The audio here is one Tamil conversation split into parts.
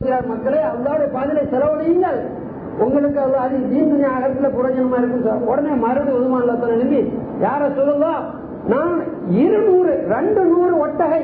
சொல்கிறார் மக்களே அல்லாவுடைய பாதையில செலவழியுங்கள் உங்களுக்கு அது அது தீன் துணி அகத்துல புரோஜனமா இருக்கும் சார் உடனே மருது உதுமானத்தை எழுதி யார சொல்லலாம் நான் இருநூறு ரெண்டு நூறு ஒட்டகை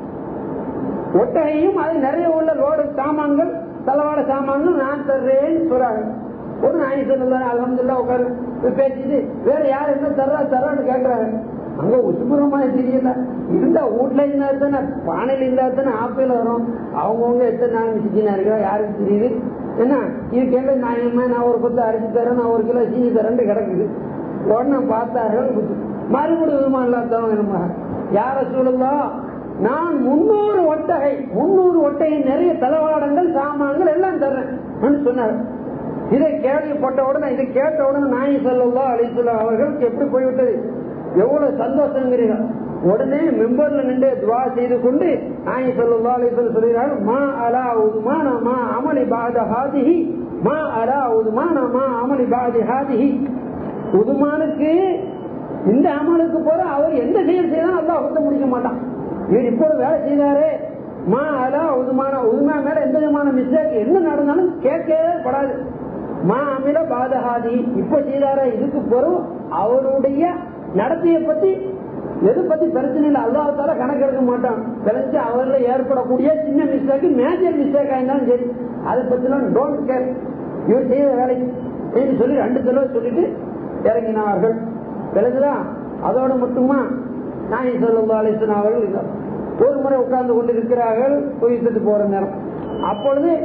ஒட்டகையும் அது நிறைய உள்ள லோடு சாமான்கள் தளவாட சாமான்கள் நான் தர்றேன்னு சொல்றாங்க ஒரு நாய் சொல்லலாம் அலமதுல்லா உட்காரு பேசிட்டு வேற யார் என்ன தர்றா தர்றான்னு கேட்கறாங்க அங்க உசுபுறமா தெரியல இருந்தா வீட்டுல இருந்தா தானே பானையில இருந்தா தானே ஆப்பிள் வரும் அவங்கவுங்க எத்தனை நாள் சிக்கினா இருக்கா யாருக்கு தெரியுது என்ன இது கேட்க நான் நான் ஒரு கொத்து அரிசி தரேன் நான் ஒரு கிலோ சீனி தரேன் கிடக்குது உடனே பார்த்தார்கள் மறுபடியும் விதமா இல்லாதவங்க யார சொல்லலாம் நான் முன்னூறு ஒட்டகை முன்னூறு ஒட்டகை நிறைய தளவாடங்கள் சாமான்கள் எல்லாம் தர்றேன் சொன்னார் இதை கேள்விப்பட்ட உடனே இதை கேட்ட உடனே நாய் சொல்லலாம் அழித்துள்ள அவர்களுக்கு எப்படி போய்விட்டது எவ்வளவு சந்தோஷங்கிறீர்கள் உடனே மெம்பர்ல நின்று துவா செய்து கொண்டு நாய் சொல்லா அழித்துள்ள சொல்கிறார்கள் மா அலா உதுமான மா அமளி பாத ஹாதிஹி மா அலா உதுமான மா அமளி பாதி ஹாதிஹி உதுமானுக்கு இந்த அமலுக்கு போற அவர் எந்த செயல் செய்தாலும் அல்லா ஒத்த முடிக்க மாட்டான் இவர் இப்போது வேலை செய்தாரு மா அலா உதுமான உதுமா மேல எந்த விதமான மிஸ்டேக் என்ன நடந்தாலும் கேட்கவே படாது மா அமில பாதகாதி இப்ப செய்தாரா இதுக்கு பிறகு அவருடைய நடத்தையை பத்தி எது பத்தி பிரச்சனை இல்லை அல்லாத்தால கணக்கு எடுக்க மாட்டான் பிறகு அவர்ல ஏற்படக்கூடிய சின்ன மிஸ்டேக் மேஜர் மிஸ்டேக் ஆயிருந்தாலும் சரி அதை பத்திலாம் டோன்ட் கேர் இவர் செய்த வேலை என்று சொல்லி ரெண்டு தடவை சொல்லிட்டு இறங்கினார்கள் பிறகுதான் அதோட மட்டுமா நாய் சொல்லா அலிசன் அவர்கள் ஒரு முறை உட்கார்ந்து கொண்டிருக்கிறார்கள் குவித்துட்டு போற நேரம் அப்பொழுது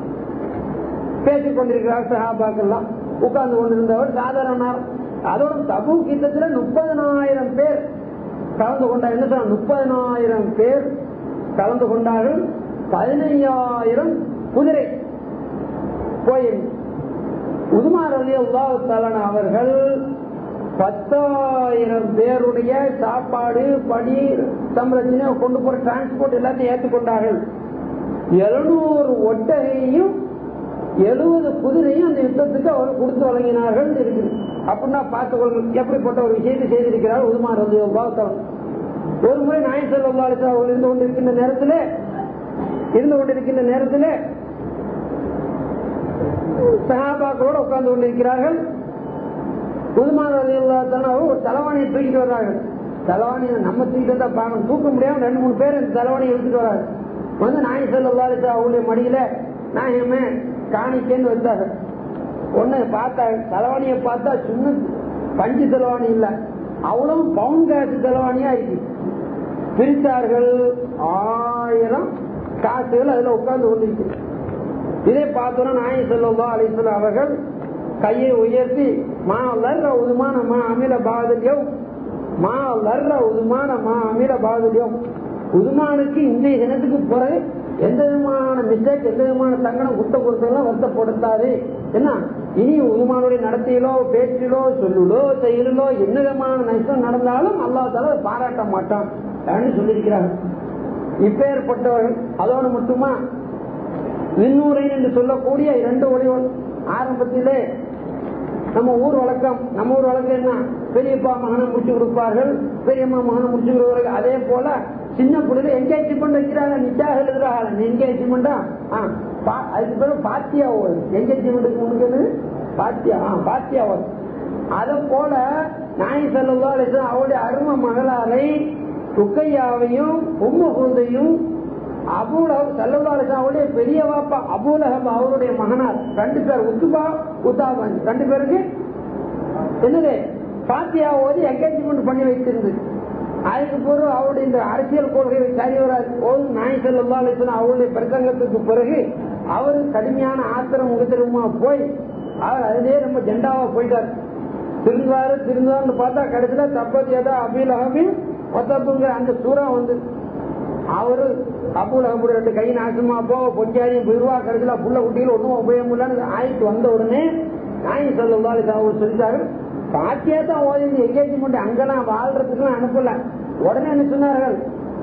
பேசிக் கொண்டிருக்கிறார் சஹாபாக்கெல்லாம் உட்கார்ந்து கொண்டிருந்தவர் சாதாரண அதோட தபு கிட்டத்துல முப்பதனாயிரம் பேர் கலந்து கொண்டார் என்ன சொன்ன முப்பதனாயிரம் பேர் கலந்து கொண்டார்கள் பதினையாயிரம் குதிரை போயிருந்து உதுமார் அலி அல்லாஹ் அவர்கள் பத்தாயிரம் பேருடைய சாப்பாடு படி சம்பளத்தினை கொண்டு போற டிரான்ஸ்போர்ட் எல்லாத்தையும் ஏற்றுக்கொண்டார்கள் எழுநூறு ஒட்டகையும் எழுபது குதிரையும் அந்த யுத்தத்துக்கு அவர் கொடுத்து வழங்கினார்கள் இருக்குது அப்படின்னா பார்த்துக்கொள்ளுங்கள் எப்படிப்பட்ட ஒரு விஷயத்தை செய்திருக்கிறார் உதுமார் அலி அல்லாஹ் ஒரு முறை நாய் செல்வா அவர்கள் இருந்து கொண்டிருக்கின்ற நேரத்தில் இருந்து கொண்டிருக்கின்ற நேரத்தில் சகாபாக்களோடு உட்கார்ந்து கொண்டிருக்கிறார்கள் புதுமான ஒரு தலைவாணியை தூக்கிட்டு வர்றார்கள் தலைவாணியை நம்ம தூக்கிட்டு தான் பார்க்கணும் தூக்க முடியாம ரெண்டு மூணு பேர் இந்த தலைவாணியை எடுத்துட்டு வர்றாங்க வந்து நாய் செல்வா அவங்களுடைய மடியில நாயமே காணிக்கேன்னு வச்சாங்க ஒண்ணு பார்த்தா தலைவாணியை பார்த்தா சின்ன பஞ்சு தலைவாணி இல்ல அவ்வளவு பவுன் காசு தலைவாணியா இருக்கு பிரித்தார்கள் ஆயிரம் காசுகள் அதுல உட்கார்ந்து கொண்டிருக்கு இதை பார்த்தோன்னா நாய் செல்வா அலிஸ்லாம் அவர்கள் கையை உயர்த்தி மா லர்ற உதுமான மா அமில பாதலியம் மா லர்ற உதுமான மா அமில பாதலியம் உதுமானுக்கு இன்றைய தினத்துக்கு பிறகு எந்த விதமான மிஸ்டேக் எந்த விதமான சங்கடம் குத்த பொறுத்தெல்லாம் வருத்தப்படுத்தாது என்ன இனி உதுமானுடைய நடத்தையிலோ பேச்சிலோ சொல்லுலோ செயலிலோ என்ன விதமான நஷ்டம் நடந்தாலும் அல்லா தால பாராட்ட மாட்டான் அப்படின்னு சொல்லியிருக்கிறாங்க இப்பேற்பட்டவர்கள் அதோடு மட்டுமா விண்ணூரை என்று சொல்லக்கூடிய இரண்டு ஒளிவன் ஆரம்பத்திலே நம்ம ஊர் வழக்கம் நம்ம ஊர் வழக்கம் என்ன பெரியப்பா மகனை முடிச்சு கொடுப்பார்கள் பெரியம்மா மகனை முடிச்சு கொடுப்பார்கள் அதே போல சின்ன பிள்ளைல என்கேஜ்மெண்ட் வைக்கிறாங்க நிச்சாக எழுதுறாங்க என்கேஜ்மெண்டா அதுக்கு பிறகு பாத்தியா வரும் என்கேஜ்மெண்ட்டுக்கு முன்னுக்கு பாத்தியா பாத்தியா வரும் அதை போல நாய் செல்லுவா அவருடைய அரும மகளாரை துக்கையாவையும் உம்மகுந்தையும் அபூலகம் செல்லவாளுக்கு அவருடைய பெரிய வாப்பா அபூலகம் அவருடைய மகனார் ரெண்டு பேர் உத்துபா உத்தாபான் ரெண்டு பேருக்கு என்னது பாத்தியா ஓதி என்கேஜ்மெண்ட் பண்ணி வைத்திருந்து அதுக்கு பிறகு அவருடைய இந்த அரசியல் கொள்கை சரி வராது ஓது நாய் செல்லா அவருடைய பிரசங்கத்துக்கு பிறகு அவரு கடுமையான ஆத்திரம் உகத்திரமா போய் அவர் அதிலே நம்ம ஜெண்டாவா போயிட்டார் திருந்தாரு திருந்தாருன்னு பார்த்தா கடைசியில தப்பத்தியதா அபீல் அகபில் ஒத்தப்புங்கிற அந்த சூறா வந்து அவரு அபுல் அகபுடைய ரெண்டு கை நாசமா போ பொஞ்சாரியும் போயிருவா கடைசியில புள்ள குட்டிகள் ஒன்றும் உபயோகம் ஆயிட்டு வந்த உடனே நாய் சொல்லுவாள் அவர் சொல்லிட்டாரு பாத்தியா தான் ஓதி எங்கேஜ்மெண்ட் அங்கெல்லாம் வாழ்றதுக்குலாம் அனுப்பல உடனே என்ன சொன்னார்கள்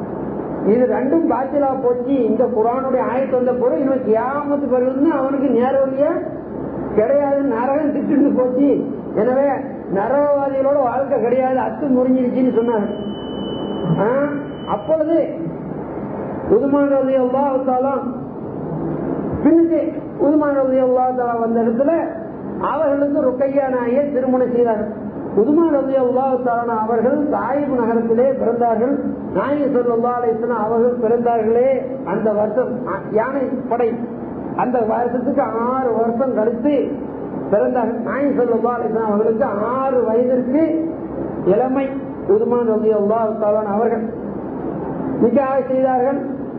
இது ரெண்டும் பாத்திலா போச்சு இந்த குரானுடைய ஆயத்து வந்த பிறகு இன்னும் கியாமத்து வருதுன்னு அவனுக்கு நேரவழியா கிடையாது நரகம் திட்டு போச்சு எனவே நரகவாதிகளோட வாழ்க்கை கிடையாது அத்து முறிஞ்சிருச்சுன்னு சொன்னாங்க அப்பொழுது புதுமான அல்லாஹாலாம் பின்னுக்கு உதுமான் ரவி அல்லா வந்த இடத்துல அவர்களுக்கு ருக்கையா நாயை திருமணம் செய்தார்கள் உதுமான் ரவி அல்லா அவர்கள் தாயிப் நகரத்திலே பிறந்தார்கள் நாயகி சொல்லா அலிஸ்லாம் அவர்கள் பிறந்தார்களே அந்த வருஷம் அ- யானை படை அந்த வருஷத்துக்கு ஆறு வருஷம் கழித்து பிறந்தார்கள் நாயகி சொல்லா அலிஸ்லாம் அவர்களுக்கு ஆறு வயதிற்கு இளமை உதுமான் ரவி அல்லா அவர்கள் நிக்காக செய்தார்கள்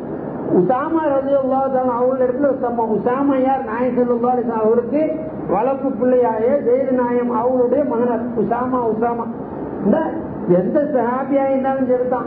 உசாமா ரவி அல்லா அவர்களிடத்துல நம்ம உசாமா யார் நாயகி சொல்லா அலிஸ்லாம் அவருக்கு வளர்ப்பு பிள்ளையாய ஜெயிது நாயம் அவங்களுடைய மகனர் உசாமா உசாமா இந்த எந்த சஹாபியா இருந்தாலும் சரிதான்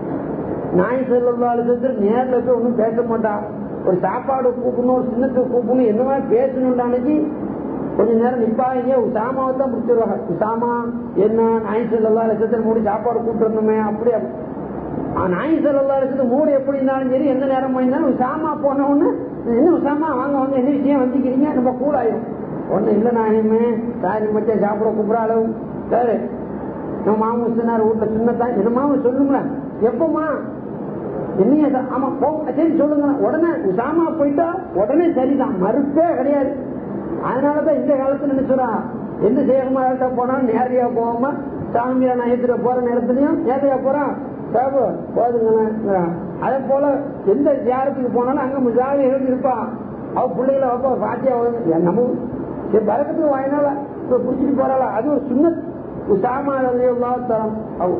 நாய் செல்லுக்கு நேர்ல போய் ஒன்றும் பேச மாட்டான் ஒரு சாப்பாடு கூப்பிடணும் ஒரு சின்னத்துக்கு கூப்பிடணும் என்னவா பேசணும்னு அன்னைக்கு கொஞ்ச நேரம் நிப்பாங்க உசாமாவை தான் முடிச்சிருவாங்க உசாமா என்ன நாய் செல்லா லட்சத்தில் மூடி சாப்பாடு கூப்பிட்டு இருந்தோமே அப்படி அப்படி. ஆ, நாய் செல்லா லட்சத்து மூடு எப்படி இருந்தாலும் சரி எந்த நேரம் இருந்தாலும் உசாமா போன உடனே என்ன உசாமா வாங்க வாங்க என்ன விஷயம் வந்துக்கிறீங்க நம்ம கூடாயிரும் ஒண்ணு இல்ல நாயமே சாரி மச்சம் சாப்பிட கூப்பிட அளவு சரி நம்ம மாமன் சொன்னார் வீட்டுல சின்னதான் என்ன மாமன் சொல்லுங்களேன் எப்பமா என்னைய சா- ஆமா போ சரி சொல்லுங்க உடனே உசாமா போயிட்டா உடனே சரிதான் மறுப்பே கிடையாது அதனாலதான் இந்த காலத்துல என்ன சொல்றா எந்த சேகமார்கிட்ட போனாலும் நேரடியா போகாம சாமியா நயத்துல போற நேரத்துலயும் நேரடியா போறான் சாபு போதுங்க அதே போல எந்த தியாரத்துக்கு போனாலும் அங்க முஜாவி எழுதி இருப்பான் அவ பிள்ளைகளை வைப்பா பாத்தியா நம்ம சரி பறக்கத்துக்கு வாயினால இப்ப புடிச்சிட்டு போறாளா அது ஒரு சுண்ணத் உசாமா ரலியல்லாஹு தரம் அவ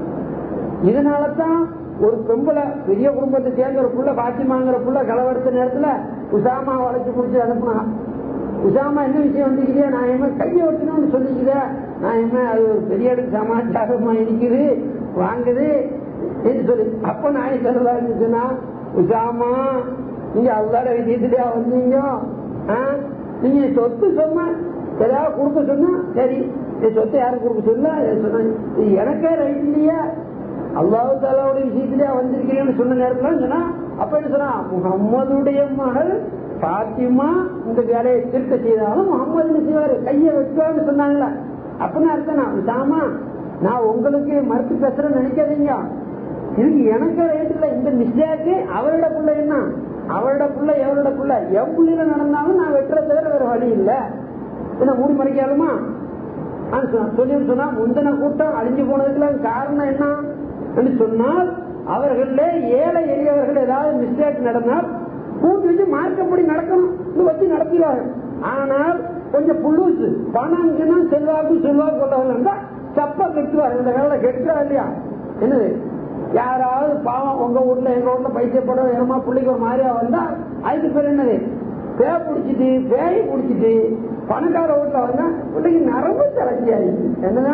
இதனாலதான் ஒரு பெம்பளை பெரிய குடும்பத்தை சேர்ந்த ஒரு புள்ள பாத்திமாங்கிற புள்ள கலவரத்த நேரத்துல உசாமா வளைச்சு குடிச்சு அனுப்புனா உசாமா என்ன விஷயம் வந்துக்கிறியா நான் என்ன கையை வச்சுக்கணும்னு சொல்லிக்கிறேன் நான் என்ன அது ஒரு பெரிய அடுக்கு சமாச்சாரமா இருக்குது வாங்குது என்று சொல்லி அப்ப நான் சொல்லலாம் இருந்துச்சுன்னா உசாமா நீங்க அல்லாட விஷயத்துலயா வந்தீங்க ஆ? நீங்க சொத்து சொன்னா ஏதாவது கொடுக்க சொன்னா சரி என் சொத்தை யாரும் கொடுக்க சொன்னா சொன்ன இது எனக்கே ரைட் இல்லையா அல்லாஹு தாலாவுடைய விஷயத்திலேயே வந்திருக்கிறேன்னு சொன்ன நேரத்துல சொன்னா அப்ப என்ன சொன்னா முகம்மதுடைய மகள் பாத்திமா இந்த வேலையை திருத்த செய்தாலும் முகம்மது என்ன செய்வாரு கையை வெட்டுவான்னு சொன்னாங்களா அப்படின்னு அர்த்தம் நான் சாமா நான் உங்களுக்கு மறுத்து பேசுறேன்னு நினைக்காதீங்க இதுக்கு எனக்கு ரைட் இல்ல இந்த மிஸ்டேக்கு அவரோட புள்ள என்ன அவரோட புள்ள எவரோட புள்ள என் புள்ளையில நடந்தாலும் நான் வெட்டுற தவிர வேற வழி இல்ல என்ன மூடி மறைக்காலுமா சொல்லி சொன்னா முந்தின கூட்டம் அழிஞ்சு போனதுக்கு காரணம் என்ன என்று சொன்னால் அவர்களே ஏழை எளியவர்கள் ஏதாவது மிஸ்டேக் நடந்தால் கூட்டு வச்சு மார்க்கப்படி நடக்கணும் இது வச்சு நடத்திடுவார்கள் ஆனால் கொஞ்சம் புழுசு பணம் கிணம் செல்வாக்கு செல்வாக்கு கொண்டவர்கள் இருந்தா சப்ப கெட்டுவார் இந்த காலில் கெட்டுறா இல்லையா என்னது யாராவது பாவம் உங்க வீட்டுல எங்க வீட்டுல பைத்தியப்பட ஏமா பிள்ளைக்கு ஒரு மாதிரியா வந்தா அதுக்கு பேர் என்னது பே பிடிச்சிட்டு பேய் பிடிச்சிட்டு பணக்கார வீட்டுல வந்தா பிள்ளைக்கு நரம்பு தளர்ச்சி ஆயிடுச்சு என்னன்னா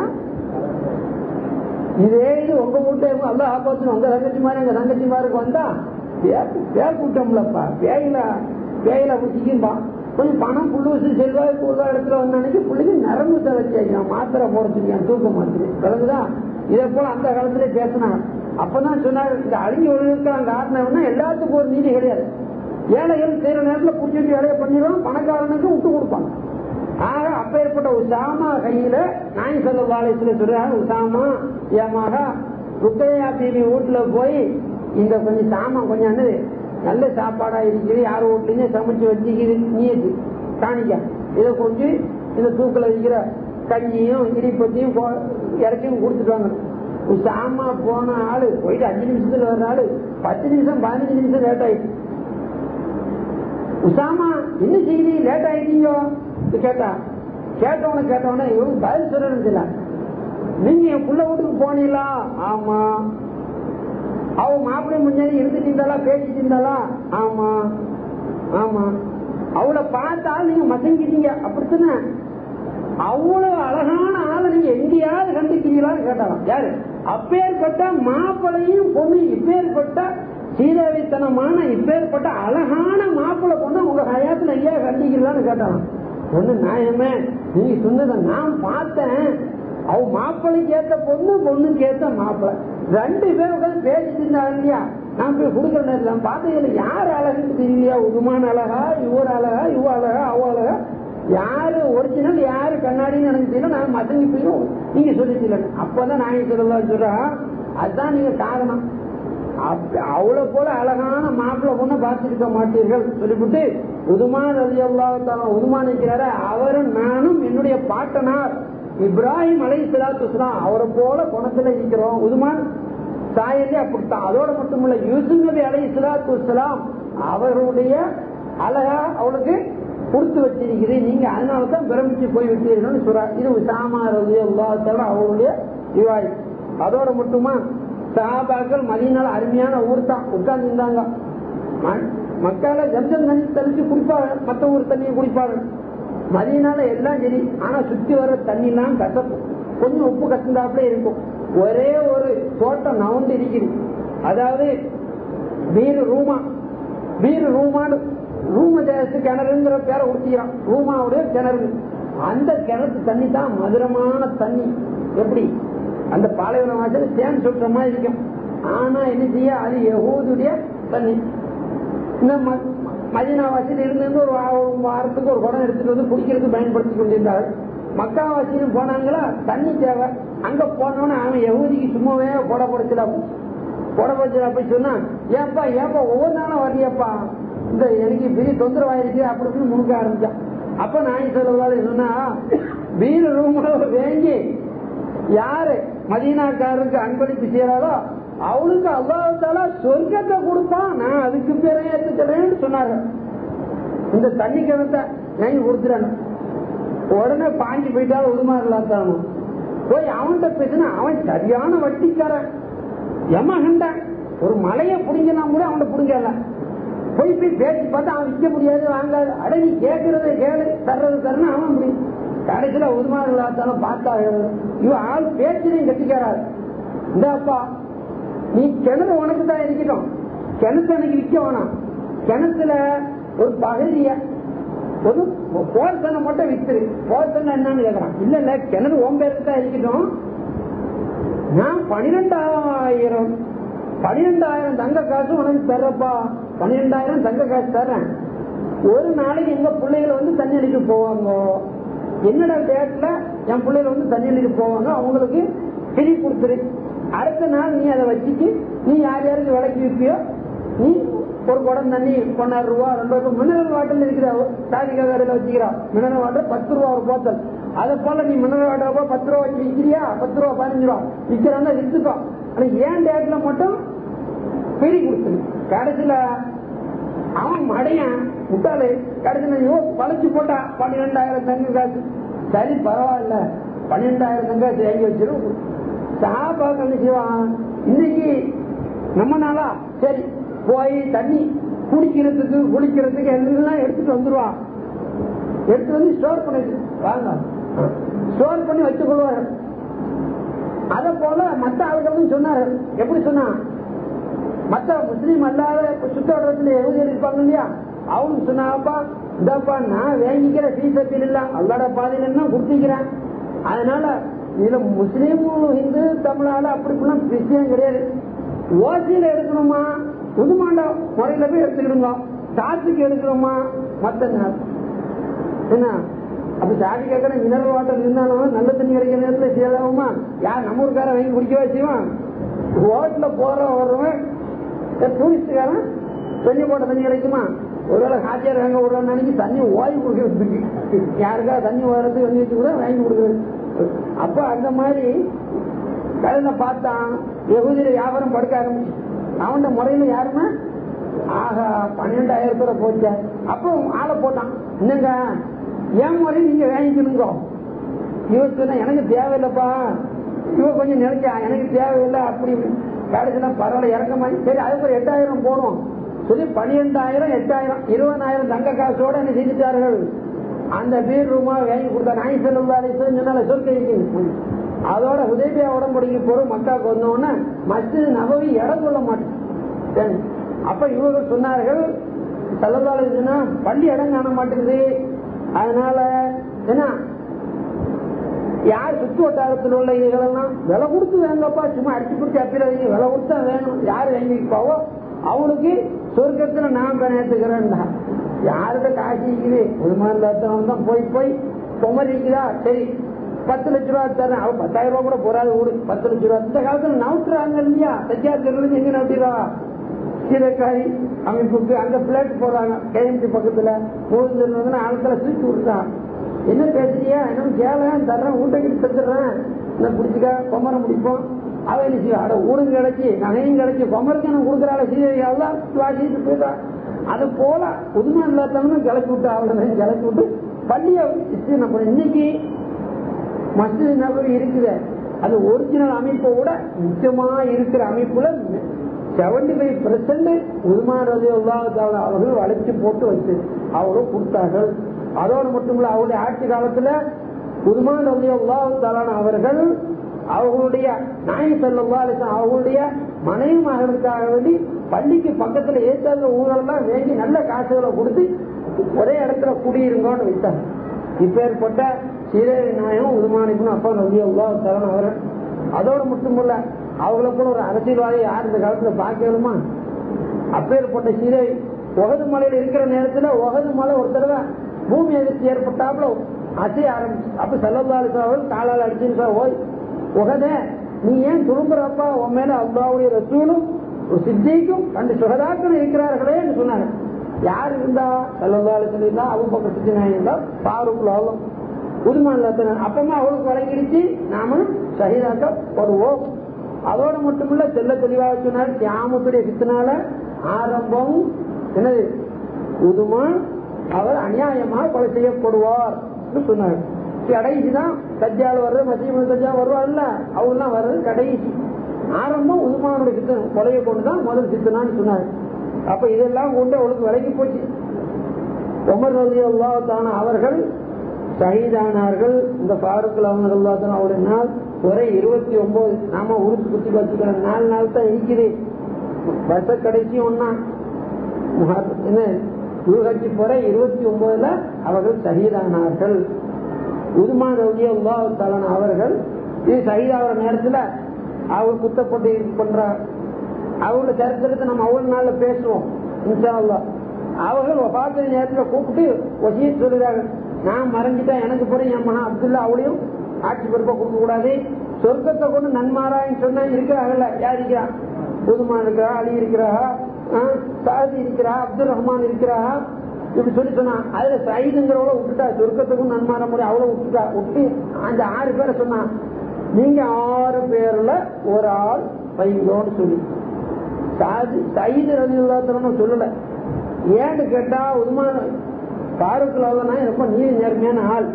இதே இது உங்க வீட்டுல இவங்க அல்ல ஆபாத்து உங்க தங்கச்சி மாதிரி எங்க தங்கச்சி மாதிரிக்கு வந்தா பே- பேர் கூட்டம்லப்பா பேயில பேயில பிடிச்சிக்கும்பா கொஞ்சம் பணம் புள்ளுவசு செல்வாய் கூடுதா இடத்துல வந்த அன்னைக்கு பிள்ளைக்கு நரம்பு தளர்ச்சி ஆகிடும் மாத்திரை போறதுக்கு தூக்க மாத்திரை விளங்குதா இதே போல அந்த காலத்திலே பேசினாங்க அப்பதான் சொன்னாங்க இந்த அழிஞ்சு ஒழுங்குக்கான காரணம்னா எல்லாத்துக்கும் ஒரு நீதி கிடையாது ஏழைகள் செய்யற நேரத்துல புடிச்சிட்டு வேலையை பண்ணிடுவோம் பணக்காரனுக்கு விட்டு கொடுப்பாங்க ஆக அப்பேற்பட்ட உசாமா கையில நாய் சொல்ல வாழைத்துல சொல்றாங்க உசாமா ஏமாக ருக்கையா பிபி வீட்டுல போய் இந்த கொஞ்சம் சாமான் கொஞ்சம் என்னது நல்ல சாப்பாடா இருக்குது யார் வீட்லயுமே சமைச்சு வச்சுக்குது நீயத்து காணிக்க இதை கொஞ்சம் இந்த தூக்கில் வைக்கிற கஞ்சியும் இடிப்பத்தையும் போ- இறக்கியும் கொடுத்துட்டு உசாமா போன ஆளு போயிட்டு அஞ்சு நிமிஷத்துல வர்ற ஆளு பத்து நிமிஷம் பதினஞ்சு நிமிஷம் லேட் ஆயிடுச்சு உசாமா என்ன செய்தி லேட் ஆயிட்டீங்க இது கேட்டா கேட்டவன கேட்டவன இவங்க பதில் சொல்லணும் தெரியல நீங்க என் புள்ள வீட்டுக்கு போனீங்களா ஆமா அவ மாப்பிள்ளை முன்னாடி இருந்துட்டு இருந்தாளா பேசிட்டு இருந்தாளா ஆமா ஆமா அவளை பார்த்தா நீங்க மசங்கிட்டீங்க அப்படித்தானே அவ்வளவு அழகான ஆளை நீங்க எங்கேயாவது கண்டுக்கிறீங்களான்னு கேட்டாலாம் யாரு அப்பேற்பட்ட மாப்பிளையும் பொண்ணு இப்பேற்பட்ட சீதாவித்தனமான இப்பேற்பட்ட அழகான மாப்பிள்ளை பொண்ணு உங்க ஹயாத்துல எங்கேயா கண்டிக்கிறீங்களான்னு கேட்டாலாம் பொண்ணு நியாயமே நீங்க சொன்னதை நான் பார்த்தேன் அவ மாப்பிள்ளைக்கு ஏத்த பொண்ணு பொண்ணுக்கு ஏத்த மாப்பிள்ளை ரெண்டு பேரும் உட்கார்ந்து பேசிட்டு இருந்தாங்க இல்லையா நான் போய் கொடுக்குற நேரத்தில் நான் பார்த்ததுல யார் அழகுன்னு தெரியலையா உதுமான அழகா இவர் அழகா இவ அழகா அவ அழகா யாரு ஒரிஜினல் யாரு கண்ணாடின்னு நினைச்சீங்க நான் மதங்கி போயிடும் நீங்க சொல்லிட்டீங்க அப்பதான் நான் சொல்லலாம் சொல்றேன் அதுதான் நீங்க காரணம் அவளை போல அழகான மாப்பிள்ள பொண்ணை பார்த்திருக்க மாட்டீர்கள் சொல்லிவிட்டு உதுமான் அலி அல்லாத்தாலும் உதுமான் இருக்கிறார அவரும் நானும் என்னுடைய பாட்டனார் இப்ராஹிம் அலை சலாத்து அவரை போல குணத்துல இருக்கிறோம் உதுமான் தாயிலே அப்படித்தான் அதோட மட்டுமல்ல யூசுப் நபி அலை சலாத்து அவருடைய அழகா அவளுக்கு கொடுத்து வச்சிருக்குது நீங்க அதனாலதான் பிரமிச்சு போய் விட்டீர்கள்னு சொல்றா இது உசாமா ரவி அல்லாத்தாலும் அவருடைய விவாய் அதோட மட்டுமா சஹாபாக்கள் மதியனால அருமையான ஊர் தான் உட்கார்ந்து இருந்தாங்க மக்கால ஜம்ஜம் தண்ணி தெளிச்சு குடிப்பாங்க மத்த ஊர் தண்ணியை குடிப்பாங்க மதியனால எல்லாம் சரி ஆனா சுத்தி வர தண்ணி எல்லாம் கசப்பு கொஞ்சம் உப்பு கசந்தாப்புல இருக்கும் ஒரே ஒரு தோட்டம் நவுண்டு இருக்குது அதாவது வீடு ரூமா வீடு ரூமான்னு ரூம தேசத்து கிணறுங்கிற பேரை உடுத்திக்கிறான் ரூமாவுடைய கிணறு அந்த கிணத்து தண்ணி தான் மதுரமான தண்ணி எப்படி அந்த பாலைவன வாசல் தேன் சொல்ற மாதிரி இருக்கும் ஆனா என்ன செய்ய அது யகூதுடைய தண்ணி இந்த மதினா வாசியில் இருந்து ஒரு வாரத்துக்கு ஒரு குடம் எடுத்துட்டு வந்து குடிக்கிறதுக்கு பயன்படுத்தி கொண்டிருந்தார்கள் மக்கா வாசியில் போனாங்களா தண்ணி தேவை அங்க போனோன்னு அவன் யகுதிக்கு சும்மாவே போட போடச்சலா போட போடச்சலா போய் சொன்னா ஏப்பா ஏப்பா ஒவ்வொரு நாளும் வரலையப்பா இந்த எனக்கு பெரிய தொந்தரவாயிருக்கு அப்படி இப்படின்னு முழுக்க ஆரம்பிச்சான் அப்ப நான் சொல்லுவாரு சொன்னா வீடு ரூம்ல வேங்கி யாரு மதீனாக்காரருக்கு அன்பளிப்பு செய்யறாரோ அவளுக்கு அல்லாஹால சொர்க்கத்தை கொடுப்பான் நான் அதுக்கு பேரே ஏற்றுக்கிறேன்னு சொன்னாங்க இந்த தண்ணி கிணத்தை வாங்கி கொடுத்துறேன் உடனே பாஞ்சு போயிட்டாலும் உருமா இல்லாதான் போய் அவன்கிட்ட பேசினா அவன் சரியான வட்டிக்காரன் எமகண்டான் ஒரு மலையை புடிங்கலாம் கூட அவன்கிட்ட புடிங்கல போய் போய் பேசி பார்த்தா அவன் விற்க முடியாது வாங்காது அட நீ கேட்கறத கேளு தர்றது தரணும் அவன் முடியும் கடைசியில உருமா இல்லாதாலும் பார்த்தா இவன் ஆள் பேச்சிலையும் கட்டிக்கிறாரு இந்தாப்பா நீ கிணறு உனக்கு தான் இருக்கட்டும் கிணத்து எனக்கு விற்க வேணாம் கிணத்துல ஒரு பகுதிய ஒரு போர்த்தனை மட்டும் வித்துரு போர்த்தனை என்னன்னு கேக்குறான் இல்ல இல்ல கிணறு ஓம் பேருக்கு தான் இருக்கட்டும் நான் பனிரெண்டாயிரம் பனிரெண்டாயிரம் தங்க காசு உனக்கு தர்றப்பா பன்னிரெண்டாயிரம் தங்க காசு தர்றேன் ஒரு நாளைக்கு எங்க பிள்ளைகள் வந்து தண்ணி அடிக்க போவாங்க என்னடா டேட்ல என் பிள்ளைகள் வந்து தண்ணி அடிக்க போவாங்க அவங்களுக்கு பிரி கொடுத்துரு அடுத்த நாள் நீ அதை வச்சுட்டு நீ யார் யாருக்கு விலைக்கு விற்பியோ நீ ஒரு குடம் தண்ணி பன்னெண்டு ரூபா ரெண்டு ரூபா மினரல் வாட்டர் இருக்கிற சாதிக்கா கடையில் வச்சுக்கிறா மினரல் வாட்டர் பத்து ரூபா ஒரு போத்தல் அதை போல நீ மினரல் வாட்டர் பத்து ரூபா வச்சு விற்கிறியா பத்து ரூபா பதினஞ்சு ரூபா விற்கிறாங்க வித்துக்கோ ஆனா ஏன் டேட்ல மட்டும் பிரி கொடுத்துரு கடைசியில அவன் மடையான் முட்டாளு கடைசியில யோ பழச்சு போட்டா பன்னிரெண்டாயிரம் தங்க காசு சரி பரவாயில்ல பன்னிரெண்டாயிரம் தங்க காசு வாங்கி வச்சிரும் சாபாக்கள் செய்வான் இன்னைக்கு நம்ம நாளா சரி போய் தண்ணி குடிக்கிறதுக்கு குளிக்கிறதுக்கு எல்லாம் எடுத்துட்டு வந்துருவான் எடுத்து வந்து ஸ்டோர் பண்ணி வாங்க ஸ்டோர் பண்ணி வச்சுக் கொள்வார்கள் அத போல மற்ற ஆளுகளும் சொன்னார்கள் எப்படி சொன்னா மற்ற முஸ்லீம் அல்லாத சுத்தோட்டத்துல எழுதியர் இருப்பாங்க இல்லையா அவங்க சொன்னாப்பா இந்தாப்பா நான் வாங்கிக்கிற ஃபீஸத்தில் இல்ல அல்லாட பாதையில கொடுத்துக்கிறேன் அதனால இதுல முஸ்லீமும் இந்து தமிழால அப்படி விஷயம் கிடையாது ஓசியில எடுக்கணுமா புதுமாண்ட முறையில போய் எடுத்துக்கிடுங்க சாத்துக்கு எடுக்கணுமா மத்த என்ன அப்ப சாதி கேட்கற மினரல் வாட்டர் இருந்தாலும் நல்ல தண்ணி கிடைக்கிற நேரத்துல சேதாகுமா யார் நம்ம ஊருக்கார வாங்கி குடிக்கவா செய்வான் ரோட்ல போற வர்றவன் டூரிஸ்டுக்காரன் தண்ணி போட்ட தண்ணி கிடைக்குமா ஒருவேளை காய்ச்சல் வாங்க விடுறோம்னு நினைச்சு தண்ணி ஓய்வு கொடுக்கறதுக்கு யாருக்கா தண்ணி வர்றதுக்கு வந்து வச்சு கூட வாங்கி கொடுக்குறது அப்ப அந்த மாதிரி கழுத பார்த்தான் எகுதியில வியாபாரம் படுக்க ஆரம்பிச்சு அவன் முறையில யாருமே ஆகா பன்னெண்டாயிரம் ரூபாய் போச்ச அப்போ ஆளை போட்டான் என்னங்க என் முறை நீங்க வாங்கிக்கணுங்க இவன் சொன்ன எனக்கு தேவையில்லைப்பா இவ கொஞ்சம் நினைச்சா எனக்கு தேவையில்லை அப்படி கடைசியில பரவாயில்ல இறக்க மாதிரி சரி அதுக்கு ஒரு எட்டாயிரம் போடும் சொல்லி பன்னிரெண்டாயிரம் எட்டாயிரம் இருபதாயிரம் தங்க காசோட என்ன செஞ்சுட்டார்கள் அந்த வீடு ரூமா வாங்கி கொடுத்தா நாய் செல்லுவாரு சொன்னால சொல்லிட்டு அதோட உதவியா உடம்புடிக்கு போறோம் மக்காவுக்கு வந்தோடனே மஸ்ஜித் நபவி இடம் கொள்ள மாட்டேன் அப்ப இவங்க சொன்னார்கள் செலவாளுன்னா பள்ளி இடம் காண மாட்டேங்குது அதனால என்ன யார் சுற்று வட்டாரத்தில் உள்ள இதுகளெல்லாம் விலை கொடுத்து வேங்கப்பா சும்மா அடிச்சு பிடிச்சி அப்பிடாதீங்க விலை கொடுத்தா வேணும் யார் வாங்கிப்பாவோ அவனுக்கு சொர்க்கத்துல நான் நேற்றுக்கிறேன்டா யார்கிட்ட காசு இருக்குது விமானத்தனம் தான் போய் போய் குமரிக்குதா சரி பத்து லட்ச ரூபா தரேன் அவன் பத்தாயிரம் ரூபா கூட போறாது ஊரு பத்து லட்ச ரூபா இந்த காலத்துல நவுட்டுறாங்க இல்லையா தச்சியார் தெருவில் எங்க நவுட்டிடுவா சீரக்காய் அமைப்புக்கு அங்க பிளேட் போடுறாங்க கேஎம்சி பக்கத்துல போகுதுன்னு ஆளுக்களை சுவிச்சு விட்டுறான் என்ன பேசுறியா என்ன கேளேன் தர்றேன் ஊட்டக்கிட்டு தந்துடுறேன் என்ன பிடிச்சிக்க கொமரம் முடிப்போம் அவன் என்ன செய்வா அட ஊரும் கிடைச்சி நகையும் கிடைச்சி கொமருக்கு எனக்கு கொடுக்குறாள் சீதையாவெல்லாம் வாசிட்டு போயிட்டான் அது போல புதுமை இல்லாதவங்க கிளப்பி விட்டு அவளை கிளப்பி விட்டு பள்ளியை விஸ்தீர்ணம் பண்ண இன்னைக்கு மஸ்ஜித் நபர் இருக்குது அது ஒரிஜினல் அமைப்பை விட முக்கியமா இருக்கிற அமைப்புல செவன்டி ஃபைவ் பெர்சென்ட் உதுமான் ரதி அவர்கள் வளைச்சு போட்டு வச்சு அவரும் கொடுத்தார்கள் அதோடு மட்டும் இல்ல அவருடைய ஆட்சி காலத்துல உதுமான் ரதி அவர்கள் அவர்களுடைய நாய் செல்லவா அவர்களுடைய மனைவி மகனுக்காக வேண்டி பள்ளிக்கு பக்கத்துல ஏத்தாத ஊரெல்லாம் வேண்டி நல்ல காசுகளை கொடுத்து ஒரே இடத்துல குடியிருங்கன்னு வைத்தாங்க இப்பேற்பட்ட சீரேரி நாயகம் உதுமானிக்கும் அப்பா நம்பி அவ்வளோ தரணும் அவர்கள் அதோடு மட்டுமல்ல அவங்கள கூட ஒரு அரசியல்வாதி யார் இந்த காலத்துல பார்க்கணுமா அப்பேற்பட்ட சீரை உகது மலையில இருக்கிற நேரத்துல உகது மலை ஒரு தடவை பூமி எதிர்த்து ஏற்பட்டாப்புல அசைய ஆரம்பிச்சு அப்ப செல்லந்தாலு அவர்கள் காலால் அடிச்சுன்னு சார் ஓய் உகதே நீ ஏன் துரும்புறப்பா உன் மேல அல்லாவுடைய ரசூலும் ஒரு சித்திக்கும் ரெண்டு சுகதாக்கள் இருக்கிறார்களே என்று சொன்னாங்க யார் இருந்தா செல்லந்தாலு சொல்லியிருந்தா அவங்க பக்கம் சித்தி நாயிருந்தா பாருக்குள்ள ஆகும் புதுமான அப்பமா அவளுக்கு வழங்கிடுச்சு நாம சகிதாக்கப்படுவோம் அதோடு மட்டுமில்ல தெல்ல தெளிவாக சொன்னார் தியாமத்துடைய சித்தனால ஆரம்பம் என்னது உதுமா அவர் அநியாயமா கொலை செய்யப்படுவார் சொன்னார் கடைசிதான் தஜ்ஜால் வர்றது மசீமது தஜ்ஜா வருவார்ல அவங்கெல்லாம் வர்றது கடைசி ஆரம்பம் உதுமானுடைய சித்தன் கொலையை கொண்டுதான் முதல் சித்தனான்னு சொன்னார் அப்ப இதெல்லாம் கொண்டு அவளுக்கு விலைக்கு போச்சு உமர் ரவி அல்லாத்தான அவர்கள் ஷஹீதானார்கள் இந்த பாருக்குல் அவங்க அவருடைய நாள் ஒரே இருபத்தி ஒன்பது நாம உறுப்பு குத்தி வச்சுக்கிற நாலு நாள் தான் இருக்குது வருஷ கடைசி ஒன்னா என்ன யூகட்சி போற இருபத்தி ஒன்பதுல அவர்கள் ஷஹீதானார்கள் உதுமா ரவுடி அல்லாஹாலான அவர்கள் இது ஷஹீதாகிற நேரத்துல அவர் குத்தப்பட்டு பண்றார் அவரோட சரித்திரத்தை நம்ம அவ்வளவு நாள்ல பேசுவோம் இன்ஷா அல்லா அவர்கள் பார்க்கிற நேரத்துல கூப்பிட்டு வசிய சொல்லுறாங்க நான் மறைஞ்சிட்டேன் எனக்கு பிறகு என் மகன் அப்துல்லா அவளையும் ஆட்சி பொறுப்பை கொடுக்க கூடாது சொர்க்கத்தை கொண்டு நன்மாராயின்னு சொன்னா இருக்கிறாங்கல்ல யார் இருக்கிறா புதுமா இருக்கிறா அலி இருக்கிறா சாதி இருக்கிறா அப்துல் ரஹ்மான் இருக்கிறா இப்படி சொல்லி சொன்னா அதுல சைதுங்கிறவள விட்டுட்டா சொர்க்கத்துக்கும் நன்மார முறை அவளை விட்டுட்டா விட்டு அந்த ஆறு பேரை சொன்னா நீங்க ஆறு பேர்ல ஒரு ஆள் வைங்கோன்னு சொல்லி சாதி சைது ரவிதாத்தனம் சொல்லல ஏன்னு கேட்டா உதுமான பாருக்குள்ள ரொம்ப நீதி நேர்மையான ஆள்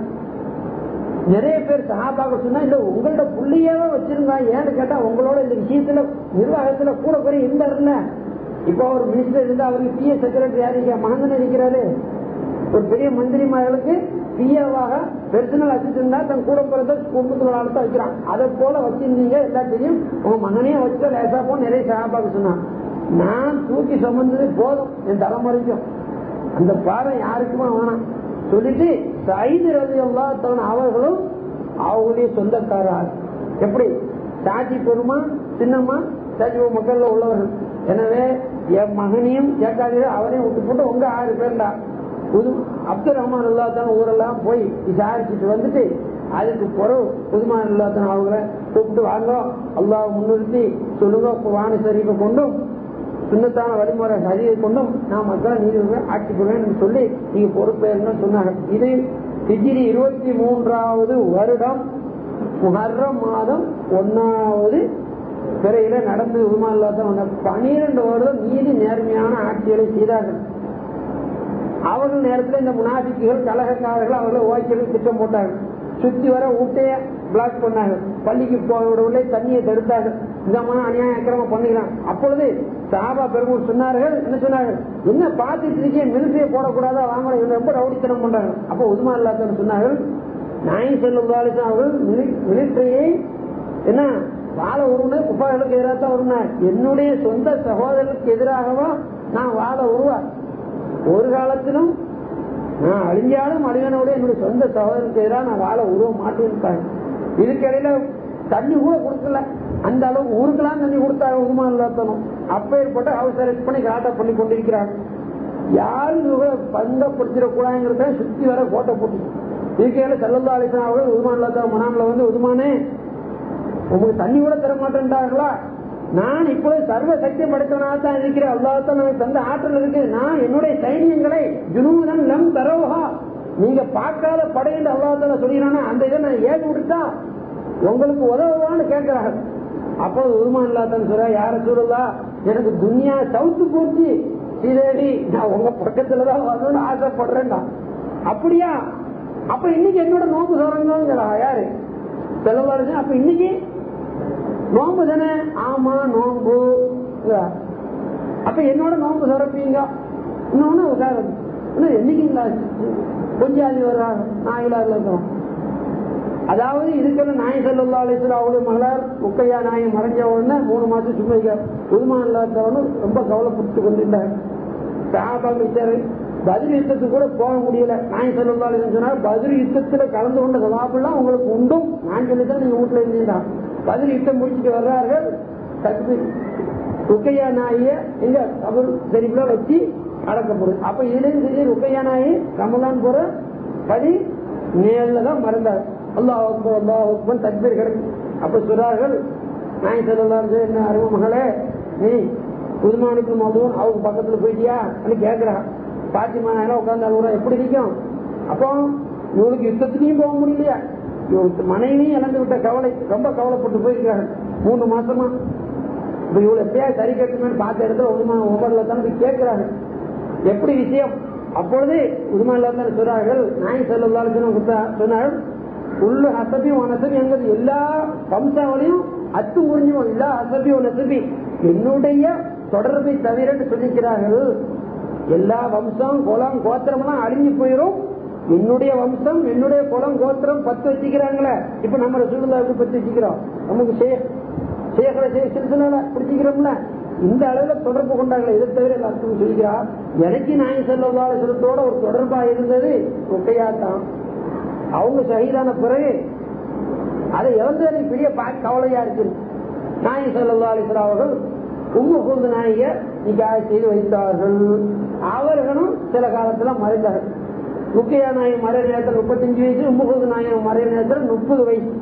நிறைய பேர் சகாபாக்க சொன்னா இல்ல உங்கள்ட்ட புள்ளியாவே வச்சிருந்தா ஏன்னு கேட்டா உங்களோட இந்த விஷயத்துல நிர்வாகத்துல கூட குறை இருந்தாருல்ல இப்போ ஒரு மினிஸ்டர் இருந்தா அவருக்கு பிஏ செக்ரட்டரி யாரு மகந்தன் இருக்கிறாரு ஒரு பெரிய மந்திரிமார்களுக்கு பிஏவாக பெர்சனல் அசிஸ்டன்ட் தான் தன் கூட பிறந்த குடும்பத்தில் நடத்த வைக்கிறான் அதை போல வச்சிருந்தீங்க எல்லாத்தையும் உங்க மகனே வச்சுட்டு லேசா போ நிறைய சகாபாக்க சொன்னான் நான் தூக்கி சுமந்தது போதும் என் தலைமுறைக்கும் அந்த பாறை யாருக்குமே வேணாம் சொல்லிட்டு சைது ரவி அல்லாத்தவன் அவர்களும் அவங்களுடைய சொந்தக்காரர் எப்படி சாட்சி பெருமா சின்னம்மா சஜிவ மக்கள்ல உள்ளவர்கள் எனவே என் மகனையும் கேட்காதீர்கள் அவரையும் விட்டு போட்டு உங்க ஆறு பேர்டா புது அப்துல் ரஹ்மான் அல்லாத்தான் ஊரெல்லாம் போய் விசாரிச்சுட்டு வந்துட்டு அதுக்கு பிறகு புதுமான் அல்லாத்தான் அவங்கள கூப்பிட்டு வாங்க அல்லாஹ் முன்னிறுத்தி சொல்லுங்க வாணி சரிப்பை கொண்டும் சுண்ணத்தான வழிமுறை சரியை கொண்டும் நான் மக்களை நீதி ஆட்சி புரிவேன் சொல்லி நீங்க பொறுப்பேற்கனு சொன்னாங்க இது டிஜிரி இருபத்தி மூன்றாவது வருடம் முஹர்ரம் மாதம் ஒன்னாவது பிறையில நடந்து உருமாலாத்தான் வந்த பனிரெண்டு வருடம் நீதி நேர்மையான ஆட்சிகளை செய்தார்கள் அவர்கள் நேரத்தில் இந்த முனாபிக்குகள் கலகக்காரர்கள் அவர்களை ஓய்ச்சலுக்கு திட்டம் போட்டார்கள் சுத்தி வர ஊட்டைய பிளாக் பண்ணாங்க பள்ளிக்கு போவதில்லை தண்ணியை தடுத்தார்கள் இதமான அநியாய அக்கிரமம் பண்ணிக்கிறான் அப்பொழுது சாபா பெருமூர் சொன்னார்கள் என்ன சொன்னார்கள் என்ன பார்த்துட்டு இருக்கே மிலிட்டரியை போடக்கூடாதா வாங்க இவங்க ரொம்ப ரவுடித்தனம் பண்றாங்க அப்ப உதுமா இல்லாத சொன்னார்கள் நாய் செல்லும் அவர்கள் மிலிட்டரியை என்ன வாழ உருவனு குப்பாய்களுக்கு எதிராக தான் உருவினார் என்னுடைய சொந்த சகோதரருக்கு எதிராகவா நான் வாழ உருவார் ஒரு காலத்திலும் நான் அழிஞ்சாலும் அழிவனோட என்னுடைய சொந்த சகோதரருக்கு எதிராக நான் வாழ உருவ மாட்டேன் இதுக்கிடையில தண்ணி கூட கொடுக்கல அந்த அளவுக்கு ஊருக்கெல்லாம் தண்ணி கொடுத்தாங்க உதுமா இல்லாத்தனும் அப்ப ஏற்பட்ட அவசர பண்ணி காட்ட பண்ணி கொண்டிருக்கிறாங்க யாரும் பங்கப்படுத்திடக்கூடாதுங்கிறத சுத்தி வர கோட்டை போட்டு இருக்கையில செல்லல்லா அலிஸ்லாம் அவர்கள் உதுமான் இல்லாத மனாமில் வந்து உதுமானே உங்களுக்கு தண்ணி கூட தர மாட்டேன்ட்டாங்களா நான் இப்போது சர்வ சக்தி படைத்தவனாக தான் இருக்கிறேன் அல்லாத்தான் நமக்கு தந்த ஆற்றல் இருக்கு நான் என்னுடைய சைன்யங்களை ஜுனூதன் லம் தரோஹா நீங்க பார்க்காத படை என்று அல்லாத்தால சொல்லிடுறானா அந்த இதை நான் ஏன் விட்டுட்டா உங்களுக்கு உதவுவான்னு கேட்கிறாங்க அப்போது உருமான் இல்லாதான் சொல்ற யார சொல்லலா எனக்கு துனியா சவுத்து போச்சு சீதேவி நான் உங்க பக்கத்துலதான் வரணும்னு ஆசைப்படுறேன் அப்படியா அப்ப இன்னைக்கு என்னோட நோம்பு சொல்றீங்களா யாரு செலவாரு அப்ப இன்னைக்கு நோம்பு தானே ஆமா நோம்பு அப்ப என்னோட நோம்பு சுரப்பீங்க இன்னொன்னு உதாரணம் இன்னும் என்னைக்குங்களா கொஞ்சாதி வர்றாங்க நாயிலாறுல இருக்கிறோம் அதாவது இதுக்கெல்லாம் நாய் செல்லா அலிஸ்வரா அவருடைய மகளார் முக்கையா நாயை மறைஞ்ச உடனே மூணு மாசம் சும்மா புதுமான் இல்லாதவனும் ரொம்ப கவலைப்பட்டு கொண்டிருந்தார் சாபாங்க பதில் யுத்தத்துக்கு கூட போக முடியல நாய் செல்லா சொன்னா பதில் யுத்தத்துல கலந்து கொண்ட சவாபெல்லாம் உங்களுக்கு உண்டும் நான் சொல்லிதான் நீங்க வீட்டுல இருந்தீங்கன்னா பதில் யுத்தம் முடிச்சுட்டு வர்றார்கள் சக்தி ருக்கையா நாய எங்க அவர் தெரிவில வச்சு அடக்கப்படும் அப்ப இதுலயும் சரி ருக்கையா நாயி ரமலான் போற படி நேரில் தான் மறந்தார் அல்லாஹ் அக்பர் அல்லாஹ் அக்பர் தக்பீர் கிடைக்கும் அப்ப சொல்றார்கள் நாய் செல்லலாம் என்ன அருமை மகளே நீ புதுமானுக்கு மதுவும் அவங்க பக்கத்துல போயிட்டியா கேட்கிறா பாத்திமா நாயெல்லாம் உட்கார்ந்து அழுகுறா எப்படி நிற்கும் அப்போ இவளுக்கு யுத்தத்துலையும் போக முடியலையா இவளுக்கு மனைவியும் இழந்து விட்ட கவலை ரொம்ப கவலைப்பட்டு போயிருக்காங்க மூணு மாசமா இப்ப இவ்வளவு எப்படியா சரி கட்டுமேன்னு பார்த்த இடத்துல உதுமா உமர்ல தான் கேட்கிறாங்க எப்படி விஷயம் அப்பொழுது உதுமா இல்லாத சொல்றார்கள் நாய் செல்லாலும் சொன்னார்கள் உள்ள அசபி நசபி எங்கிறது எல்லா வம்சாவளியும் அத்து முறிஞ்சுவோம் எல்லா அசபி நசபி என்னுடைய தொடர்பை தவிர சொல்லிக்கிறார்கள் எல்லா வம்சம் குலம் கோத்திரம்லாம் அழிஞ்சு போயிடும் என்னுடைய வம்சம் என்னுடைய குலம் கோத்திரம் பத்து வச்சுக்கிறாங்களே இப்ப நம்ம சூழ்நிலை பத்து வச்சுக்கிறோம் நமக்கு சேகர சிறுசனால பிடிச்சிக்கிறோம்ல இந்த அளவுல தொடர்பு கொண்டாங்களே இதை தவிர எல்லாத்துக்கும் சொல்லிக்கிறா எனக்கு நாய் செல்லத்தோட ஒரு தொடர்பா இருந்தது ஒக்கையா தான் அவங்க சகிதான பிறகு அதை இழந்து எனக்கு பெரிய கவலையா இருக்கு நாய் செல்லா அலிஸ்வரா அவர்கள் உம்மு கூர்ந்து நாயக நிக்காக செய்து வைத்தார்கள் அவர்களும் சில காலத்துல மறைந்தார்கள் முக்கையா நாயகம் மறைய நேரத்தில் முப்பத்தஞ்சு வயசு உம்மு நாயகம் மறைய நேரத்தில் முப்பது வயசு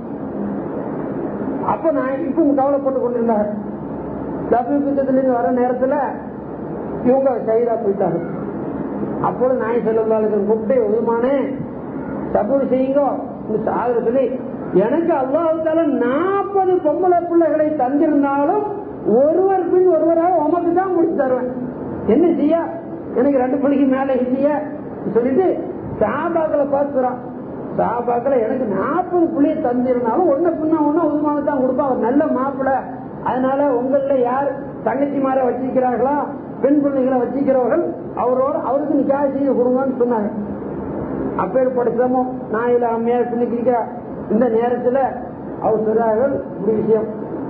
அப்ப நான் இப்ப கவலைப்பட்டு கொண்டிருந்தார்கள் தபி யுத்தத்திலிருந்து வர நேரத்துல இவங்க சைதா போயிட்டாங்க அப்போது நாய் செல்லும் கூப்பிட்டு உதுமானே தபூர் செய்யுங்க சாகர சொல்லி எனக்கு அல்லாஹால நாற்பது பொம்பளை பிள்ளைகளை தந்திருந்தாலும் ஒருவர் பின் ஒருவராக உமக்கு தான் முடிச்சு தருவேன் என்ன செய்ய எனக்கு ரெண்டு பிள்ளைக்கு மேல இல்லையா சொல்லிட்டு சாபாக்களை பார்த்துறான் சாபாக்களை எனக்கு நாற்பது பிள்ளைய தந்திருந்தாலும் ஒன்ன பின்ன ஒண்ணு உதுமான தான் கொடுப்பான் அவர் நல்ல மாப்பிள்ள அதனால உங்கள யார் தங்கச்சி மாற வச்சிருக்கிறார்களா பெண் பிள்ளைகளை வச்சிருக்கிறவர்கள் அவரோட அவருக்கு நிக்காக செய்து கொடுங்கன்னு சொன்னாங்க அப்பேற்பட்ட சிரமம் நான் இல்ல அம்மையார் பின்னிக்கிற இந்த நேரத்துல அவர் சொல்றார்கள் இப்படி விஷயம்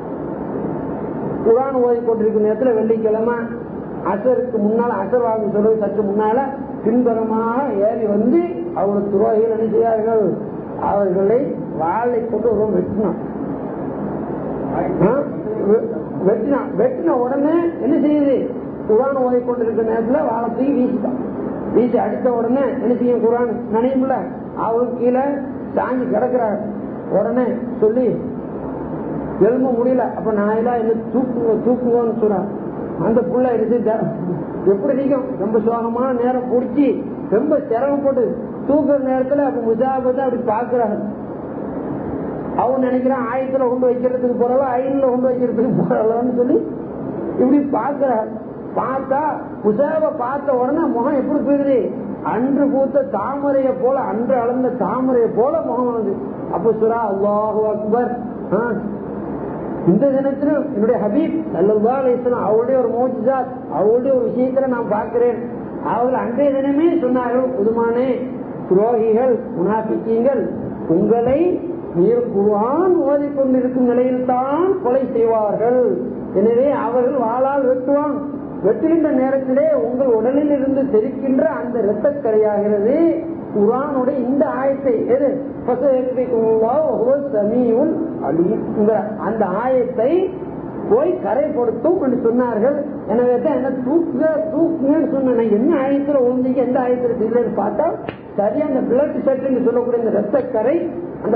குரான் ஓதி கொண்டிருக்கும் நேரத்தில் வெள்ளிக்கிழமை அசருக்கு முன்னால அசர் வாங்க சொல்றது சற்று முன்னால பின்புறமாக ஏறி வந்து அவர்கள் துரோகிகள் என்ன செய்தார்கள் அவர்களை வாழை கொண்டு ஒரு வெட்டினான் வெட்டினான் வெட்டின உடனே என்ன செய்யுது குரான் ஓதி கொண்டிருக்கிற நேரத்தில் வாழை தூக்கி வீசிட்டான் வீசி அடித்த உடனே என்ன செய்யும் குரான் நினையும்ல அவருக்கு கீழே சாஞ்சி கிடக்குறாரு உடனே சொல்லி எழும்ப முடியல அப்ப நாயெல்லாம் என்ன தூக்குங்க தூக்குங்கன்னு சொன்ன அந்த புள்ள எடுத்து எப்படி நிற்கும் ரொம்ப சோகமான நேரம் பிடிச்சி ரொம்ப சிரமப்பட்டு தூக்குற நேரத்துல அப்ப முஜாபத்தை அப்படி பாக்குறாங்க அவன் நினைக்கிறான் ஆயத்துல கொண்டு வைக்கிறதுக்கு போறலாம் ஐநூல கொண்டு வைக்கிறதுக்கு போறலாம்னு சொல்லி இப்படி பாக்குறான் பார்த்தா முசாப பார்த்த உடனே முகம் எப்படி போயிருது அன்று பூத்த தாமரைய போல அன்று அளந்த தாமரைய போல முகம் வந்து அப்ப சுரா அல்லாஹு அக்பர் இந்த தினத்திலும் என்னுடைய ஹபீப் சல்லா அலிஸ்லாம் அவருடைய ஒரு மோஜிசாத் அவருடைய ஒரு விஷயத்துல நான் பார்க்கிறேன் அவர்கள் அன்றைய தினமே சொன்னார்கள் புதுமானே துரோகிகள் முனாபிக்கீங்கள் உங்களை நீர் குர்ஆன் ஓதிக்கொண்டிருக்கும் நிலையில் தான் கொலை செய்வார்கள் எனவே அவர்கள் வாளால் வெட்டுவான் வெட்டுகின்ற நேரத்திலே உங்கள் உடலில் இருந்து தெரிக்கின்ற அந்த இரத்தக்கரையாகிறது குரானுடைய இந்த ஆயத்தை எது அந்த ஆயத்தை போய் கரைப்படுத்தும் என்று சொன்னார்கள் எனவே தான் என்ன தூக்குங்க தூக்குங்கன்னு சொன்ன என்ன ஆயத்துல உழுந்தீங்க எந்த ஆயத்துல இல்லைன்னு பார்த்தா சரியா அந்த பிளட் செட் என்று சொல்லக்கூடிய இந்த ரத்தக்கரை அந்த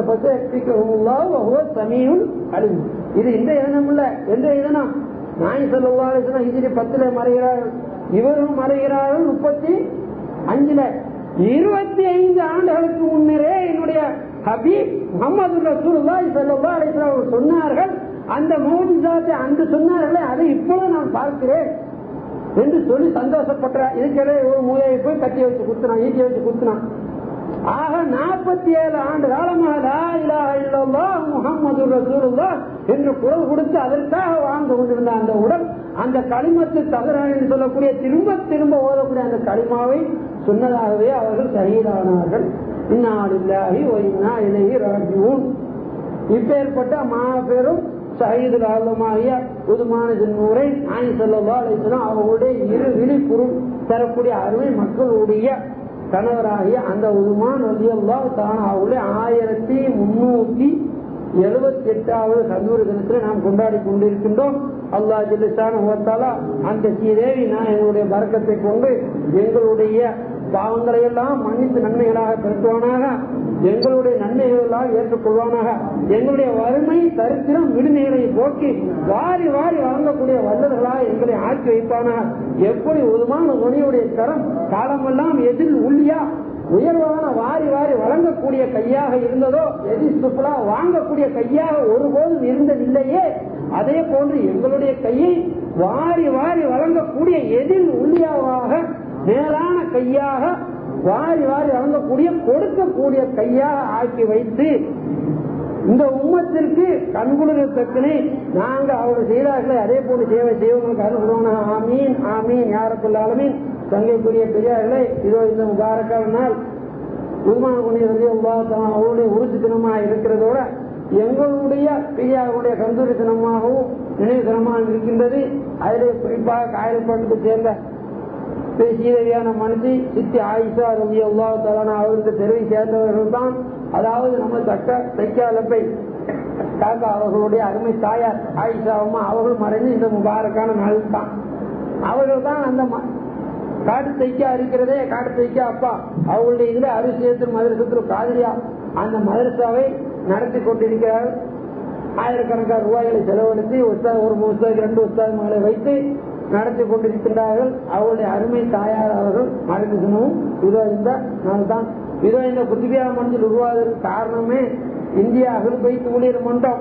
சமீயுல் அழிவு இது இந்த இனம் இல்ல எந்த இனம் நாய் சொல்லா ஹிஜிரி பத்துல மறைகிறார்கள் இவரும் மறைகிறார்கள் முப்பத்தி அஞ்சுல இருபத்தி ஐந்து ஆண்டுகளுக்கு முன்னரே என்னுடைய ஹபீப் முகமது ரசூலுல்லாஹி ஸல்லல்லாஹு அலைஹி வஸல்லம் சொன்னார்கள் அந்த மௌஜிசாத்தை அன்று சொன்னார்களே அதை இப்பொழுது நான் பார்க்கிறேன் என்று சொல்லி சந்தோஷப்பட்டார் இதுக்கிடையே ஒரு மூலையை போய் கட்டி வச்சு குத்துனான் ஈட்டி வச்சு குத்துனான் ஆக நாற்பத்தி ஏழு ஆண்டு காலமாக லா இலாஹ இல்லல்லாஹ் முஹம்மது ரசூலுல்லாஹ் என்று குரல் கொடுத்து அதற்காக வாழ்ந்து கொண்டிருந்த அந்த உடல் அந்த களிமத்து தகரான் என்று சொல்லக்கூடிய திரும்ப திரும்ப ஓதக்கூடிய அந்த களிமாவை சொன்னதாகவே அவர்கள் சகிதானார்கள் இன்னாலில்லாஹி ஒ இன்னா இலைஹி ராஜிஊன் இப்பேற்பட்ட மாபெரும் சஹீதுல் ஆலமாகிய உதுமான ஜன்னூரை நாய் செல்லவா அழைத்தனும் அவர்களுடைய இரு விழிப்புறும் தரக்கூடிய அருமை மக்களுடைய கணவராகிய அந்த உதுமான் வலியல்லா தான் அவருடைய ஆயிரத்தி முன்னூத்தி எழுபத்தி எட்டாவது கல்லூரி தினத்தில் நாம் கொண்டாடி கொண்டிருக்கின்றோம் அல்லா ஜில்லிசான ஓத்தாலா அந்த ஸ்ரீதேவி நான் எங்களுடைய பறக்கத்தை கொண்டு எங்களுடைய பாவங்களை எல்லாம் மன்னித்து நன்மைகளாக பெருத்துவானாக எங்களுடைய நன்மைகள் எல்லாம் ஏற்றுக்கொள்வானாக எங்களுடைய வறுமை தரித்திரம் விடுமைகளை போக்கி வாரி வாரி வழங்கக்கூடிய வல்லர்களாக எங்களை ஆக்கி வைப்பானாக எப்படி உதுமான துணியுடைய கரம் காலமெல்லாம் எதில் உள்ளியா உயர்வான வாரி வாரி வழங்கக்கூடிய கையாக இருந்ததோ எதி சுற்றுலா வாங்கக்கூடிய கையாக ஒருபோதும் இருந்ததில்லையே அதே போன்று எங்களுடைய கையை வாரி வாரி வழங்கக்கூடிய எதில் உள்ளியாவாக மேலான கையாக வாரி வாரி வழங்கக்கூடிய கொடுக்கக்கூடிய கையாக ஆக்கி வைத்து இந்த உம்மத்திற்கு கண்குளிரத்தக்கனே நாங்க அவர் செய்தார்களே அதே போன்று சேவை செய்வங்களுக்கு அனுப்புவாங்க ஆமீன் ஆமீன் யாருக்குள்ளாலுமீன் தங்கைக்குரிய பெரியார்களே இதோ இந்த முபாரக்கான நாள் உருமான குணியவர்களே அவருடைய உறுதி தினமாக இருக்கிறதோட எங்களுடைய பெரியாருடைய கந்தூரி தினமாகவும் நினைவு தினமாக இருக்கின்றது அதிலே குறிப்பாக காயல்பட்டு சேர்ந்த சீதவியான மனுஷி சித்தி ஆயிஷா ரவி அல்லா தலானா அவருக்கு தெருவை சேர்ந்தவர்கள் தான் அதாவது நம்ம தக்க தைக்காலப்பை காக்கா அவர்களுடைய அருமை தாயார் ஆயிஷா அம்மா அவர்கள் மறைந்து இந்த முபாரக்கான நாள் தான் அவர்கள் தான் அந்த காட்டு தைக்கா இருக்கிறதே காட்டு தைக்கா அப்பா அவங்களுடைய இதுல அரிசியத்தில் மதரசத்தில் காதிரியா அந்த மதரசாவை நடத்தி கொண்டிருக்கிறார் ஆயிரக்கணக்கான ரூபாய்களை செலவழித்து ஒரு உஸ்தாது ரெண்டு உஸ்தாது மகளை வைத்து நடத்தி கொண்டிருக்கின்றார்கள் அவருடைய அருமை தாயார் அவர்கள் மறைந்து சொன்னவும் இதோ இந்த நாள் தான் இதோ இந்த குத்துபியா மண்டல் உருவாவதற்கு காரணமே இந்திய அகல் பைத்து ஊழியர் மன்றம்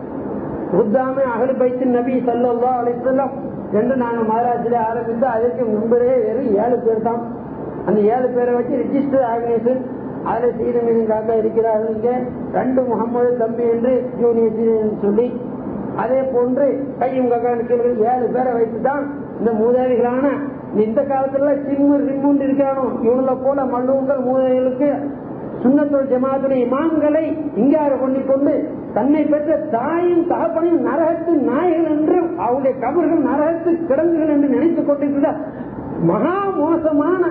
உத்தாமே அகல் பைத்து நபி சல்லா அலிசல்லம் என்று நாங்கள் மகாராஷ்டிரில ஆரம்பித்து அதற்கு முன்பரே வெறும் ஏழு பேர் தான் அந்த ஏழு பேரை வச்சு ரிஜிஸ்டர் ஆர்கனைசேஷன் அதில் சீனமீன் காக்கா இருக்கிறார்கள் இங்கே ரெண்டு முகமது தம்பி என்று ஜூனியர் சொல்லி அதே போன்று கையும் கக்கானுக்கு ஏழு பேரை வைத்துதான் இந்த மூதாதிகளான இந்த காலத்துல சிம்மு சிம்முண்டு இருக்கானோ இவங்கள போல மல்லுங்கள் மூதாதிகளுக்கு சுண்ணத்தோல் ஜமாத்துடைய இமாம்களை இங்காறு கொண்டு கொண்டு தன்னை பெற்ற தாயும் தகப்பனையும் நரகத்து நாய்கள் என்று அவருடைய கபர்கள் நரகத்து கிடங்குகள் என்று நினைத்துக் கொண்டிருக்கிற மகா மோசமான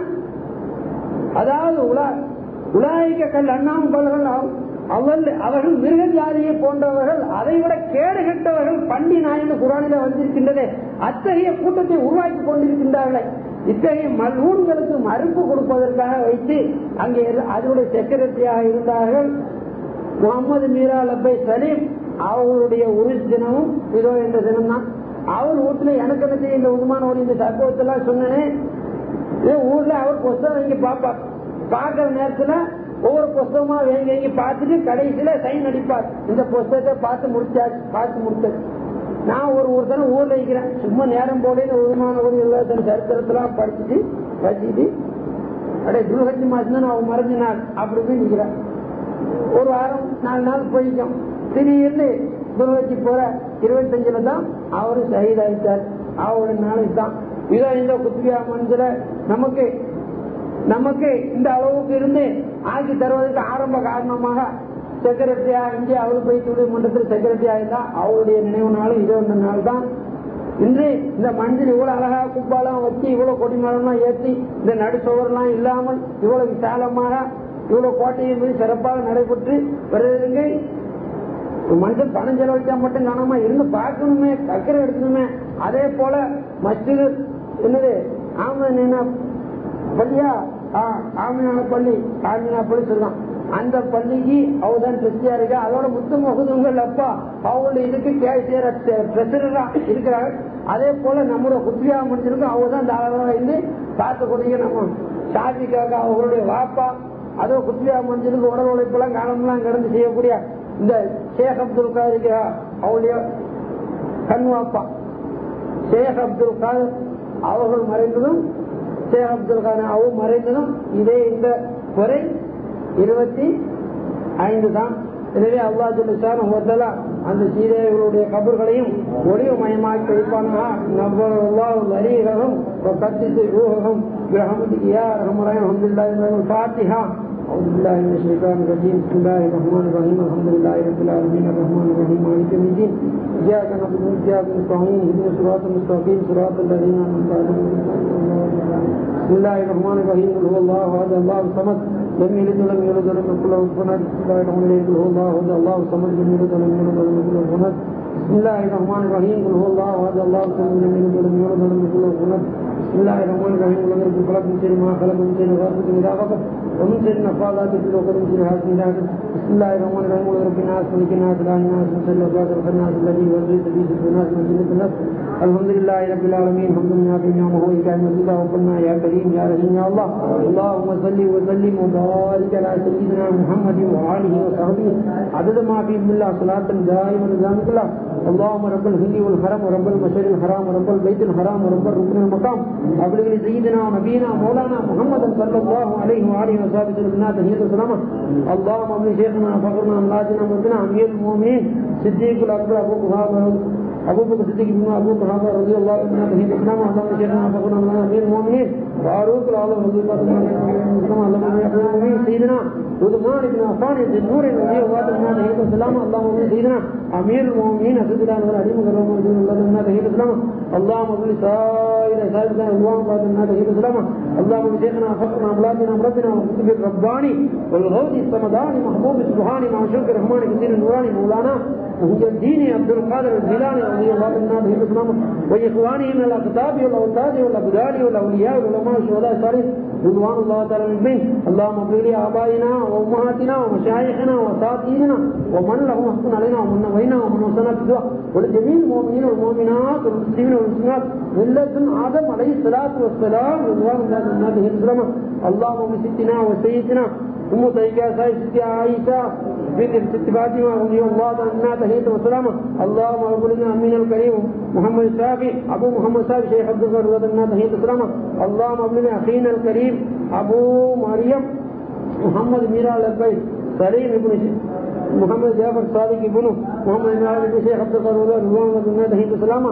அதாவது உலா உலாய்க்க கல் அண்ணாம் பல்கள் அவர்கள் அவர்கள் மிருக ஜாதியை போன்றவர்கள் அதை விட கேடு கெட்டவர்கள் பண்டி நாயன்னு குரானில வந்திருக்கின்றதே அத்தகைய கூட்டத்தை உருவாக்கி கொண்டிருக்கின்றார்களே இத்தகைய மல்ஊன்களுக்கு மறுப்பு கொடுப்பதற்காக வைத்து அங்கே அதனுடைய செக்ரட்டரியாக இருந்தார்கள் முகமது மீரா லப்பை சலீம் அவர்களுடைய உரு தினமும் இதோ என்ற தினம் தான் அவர் வீட்டுல எனக்கு என்ன செய்ய இந்த உண்மான இந்த சம்பவத்தெல்லாம் சொன்னேன் ஊர்ல அவர் புஸ்தகம் இங்க பாப்பார் பார்க்கிற நேரத்துல ஒவ்வொரு புஸ்தகமா வேங்கி வேங்கி பார்த்துட்டு கடைசியில சைன் அடிப்பார் இந்த புஸ்தகத்தை பார்த்து முடிச்சாச்சு பார்த்து முடிச்சது நான் ஒரு ஒரு தரம் ஊர்ல இருக்கிறேன் சும்மா நேரம் போல உருமான ஒரு எல்லாத்தன் சரித்திரத்தெல்லாம் படிச்சுட்டு வச்சுட்டு அடைய துருகத்தி மாசம் தான் அவன் மறைஞ்ச நாள் அப்படின்னு நிற்கிறேன் ஒரு வாரம் நாலு நாள் போயிட்டோம் திடீர்னு துருகத்தி போற இருபத்தஞ்சுல தான் அவரு சகிதாயிட்டார் அவரோட நாளைக்கு தான் இதோ இந்த குத்துபியா மனசுல நமக்கு நமக்கு இந்த அளவுக்கு இருந்து ஆட்சி தருவதற்கு ஆரம்ப காரணமாக செக்ரட்டரியா இந்திய அவள் போய் மன்றத்தில் செக்ரட்டரியா இருந்தா அவருடைய நினைவு நாளும் இருபது நாள் தான் இன்று இந்த மஞ்சள் இவ்வளவு அழகா குப்பாலாம் வச்சு இவ்வளவு கொடிமரம்லாம் ஏற்றி இந்த நடுச்சுவர்லாம் இல்லாமல் இவ்வளவு விசாலமாக இவ்வளவு கோட்டையின் மீது சிறப்பாக நடைபெற்று வருவதற்கு மனுஷன் பணம் செலவழிச்சா மட்டும் காணாம இருந்து பார்க்கணுமே கக்கரை எடுக்கணுமே அதே போல மஸ்ஜிது என்னது ஆமது என்ன பள்ளியா காமினான பள்ளி காமினா பள்ளி சொல்றான் அந்த பள்ளிக்கு அவதான் ட்ரெஸ்டியா இருக்கா அதோட முத்து மகுதுங்கள் அப்பா அவங்களுடைய இதுக்கு கேசியர் ட்ரெஸரா இருக்கிறாங்க அதே போல நம்மளோட குத்தியா முடிஞ்சிருக்கும் அவங்க தான் தாராளமாக இருந்து பார்த்து கொடுங்க நம்ம ஷாதிக்காக அவங்களுடைய வாப்பா அதோ குத்தியா முடிஞ்சிருக்கு உடல் உழைப்பெல்லாம் காலமெல்லாம் கடந்து செய்யக்கூடிய இந்த ஷேக் அப்துல் காதிரிக்கா அவளுடைய கண் வாப்பா ஷேக் அப்துல் காதர் அவர்கள் மறைந்ததும் ஷேக் அப்துல் கான் அவரும் மறைந்ததும் இதே இந்த குறை இருபத்தி ஐந்து தான் எனவே அல்லா சொல்லிச்சான் ஒவ்வொருத்தலா அந்த சீதைகளுடைய கபர்களையும் ஒளிவுமயமாக்கி வைப்பானா நவ்வரும் அரியகம் கத்தித்து ரூஹகம் பிரஹமதிக்கு யா ரஹமராயம் அஹமதுல்லாஹி ஃபாத்திஹா أعوذ بالله من الشيطان الرجيم بسم الله الرحمن الرحيم الحمد لله رب العالمين الرحمن الرحيم مالك يوم الدين إياك نعبد وإياك نستعين اهدنا الصراط المستقيم صراط الذين أنعمت عليهم بسم الله الرحمن الرحيم قل هو الله أحد الله الصمد لم يلد ولم يولد ولم يكن له كفوا أحد بسم الله الرحمن الرحيم قل هو الله أحد الله الصمد لم يلد ولم يولد ولم يكن له كفوا أحد بسم الله الرحمن الرحيم قل هو الله أحد الله الصمد لم يلد ولم يولد ولم يكن له كفوا أحد بسم الله الرحمن الرحيم قل هو خلق من شر ما خلق من شر غاسق إذا وقب ومن شر النفاثات في العقد من شر حاسد إذا حسد بسم الله الرحمن الرحيم قل رب الناس ملك الناس إله الناس من شر الوسواس الخناس الذي يوسوس في صدور الناس من جنة الناس الحمد لله رب العالمين حمد يعطي نعمه وإكرام مزيدا وقلنا يا كريم يا رحيم يا الله اللهم صل وسلم وبارك على سيدنا محمد وآله وصحبه عدد ما في الله صلاة دائما دائما الله اللهم رب الهند والحرم ورب المشر الحرام ورب البيت الحرام ورب الركن المقام أبلغ لسيدنا ونبينا مولانا محمد صلى الله عليه وآله وصحبه وسلم تحية السلامة اللهم ابن شيخنا فخرنا ملاجنا مدنا أمير المؤمنين صديق الأكبر أبو قحافة أبو بكر الصديق بن أبو قحافة رضي الله عنه تحية السلامة اللهم شيخنا فخرنا ملاجنا أمير المؤمنين فاروق العالم رضي الله عنه اللهم يحيي المؤمنين سيدنا عثمان بن عفان ذي النور رضي الله عنه تحية السلامة اللهم سيدنا أمير المؤمنين أسد الله والعليم كرم رسول الله عنه تحية السلامة اللهم صل سائر سائر اللهم بعد الناس تحية السلامة اللهم شيخنا فخرنا أملاكنا أمرتنا وكتب الرباني والغوث الصمداني محبوب السبحاني مع شكر الرحمن كثير النوراني مولانا وهي الدين عبد القادر الجيلاني رضي الله عنه تحية السلامة وإخوانه من الأقطاب والأوتاد والأبدال والأولياء والعلماء والشهداء الصالحين رضوان الله تعالى المؤمنين اللهم اغفر لآبائنا وأمهاتنا ومشايخنا وأساتذتنا ومن لهم حق علينا ومن نوينا ومن وصلنا بالدعاء ولجميع المؤمنين والمؤمنات والمسلمين والمسلمات ملة آدم عليه الصلاة والسلام رضوان الله تعالى عليه السلام اللهم بستنا وسيدنا أم طيقة سيد ستي عائشة بنت ست فاطمة رضي الله عنها تحية وسلامة اللهم اغفر لنا من الكريم محمد الشافعي أبو محمد الشافعي شيخ عبد الله رضي الله عنه تحية وسلامة اللهم اغفر لنا أخينا الكريم أبو مريم محمد ميرا لبيك سليم ابن محمد جعفر صادق ابن محمد بن عبد الشيخ عبد الله رضي الله عنه تحية وسلامة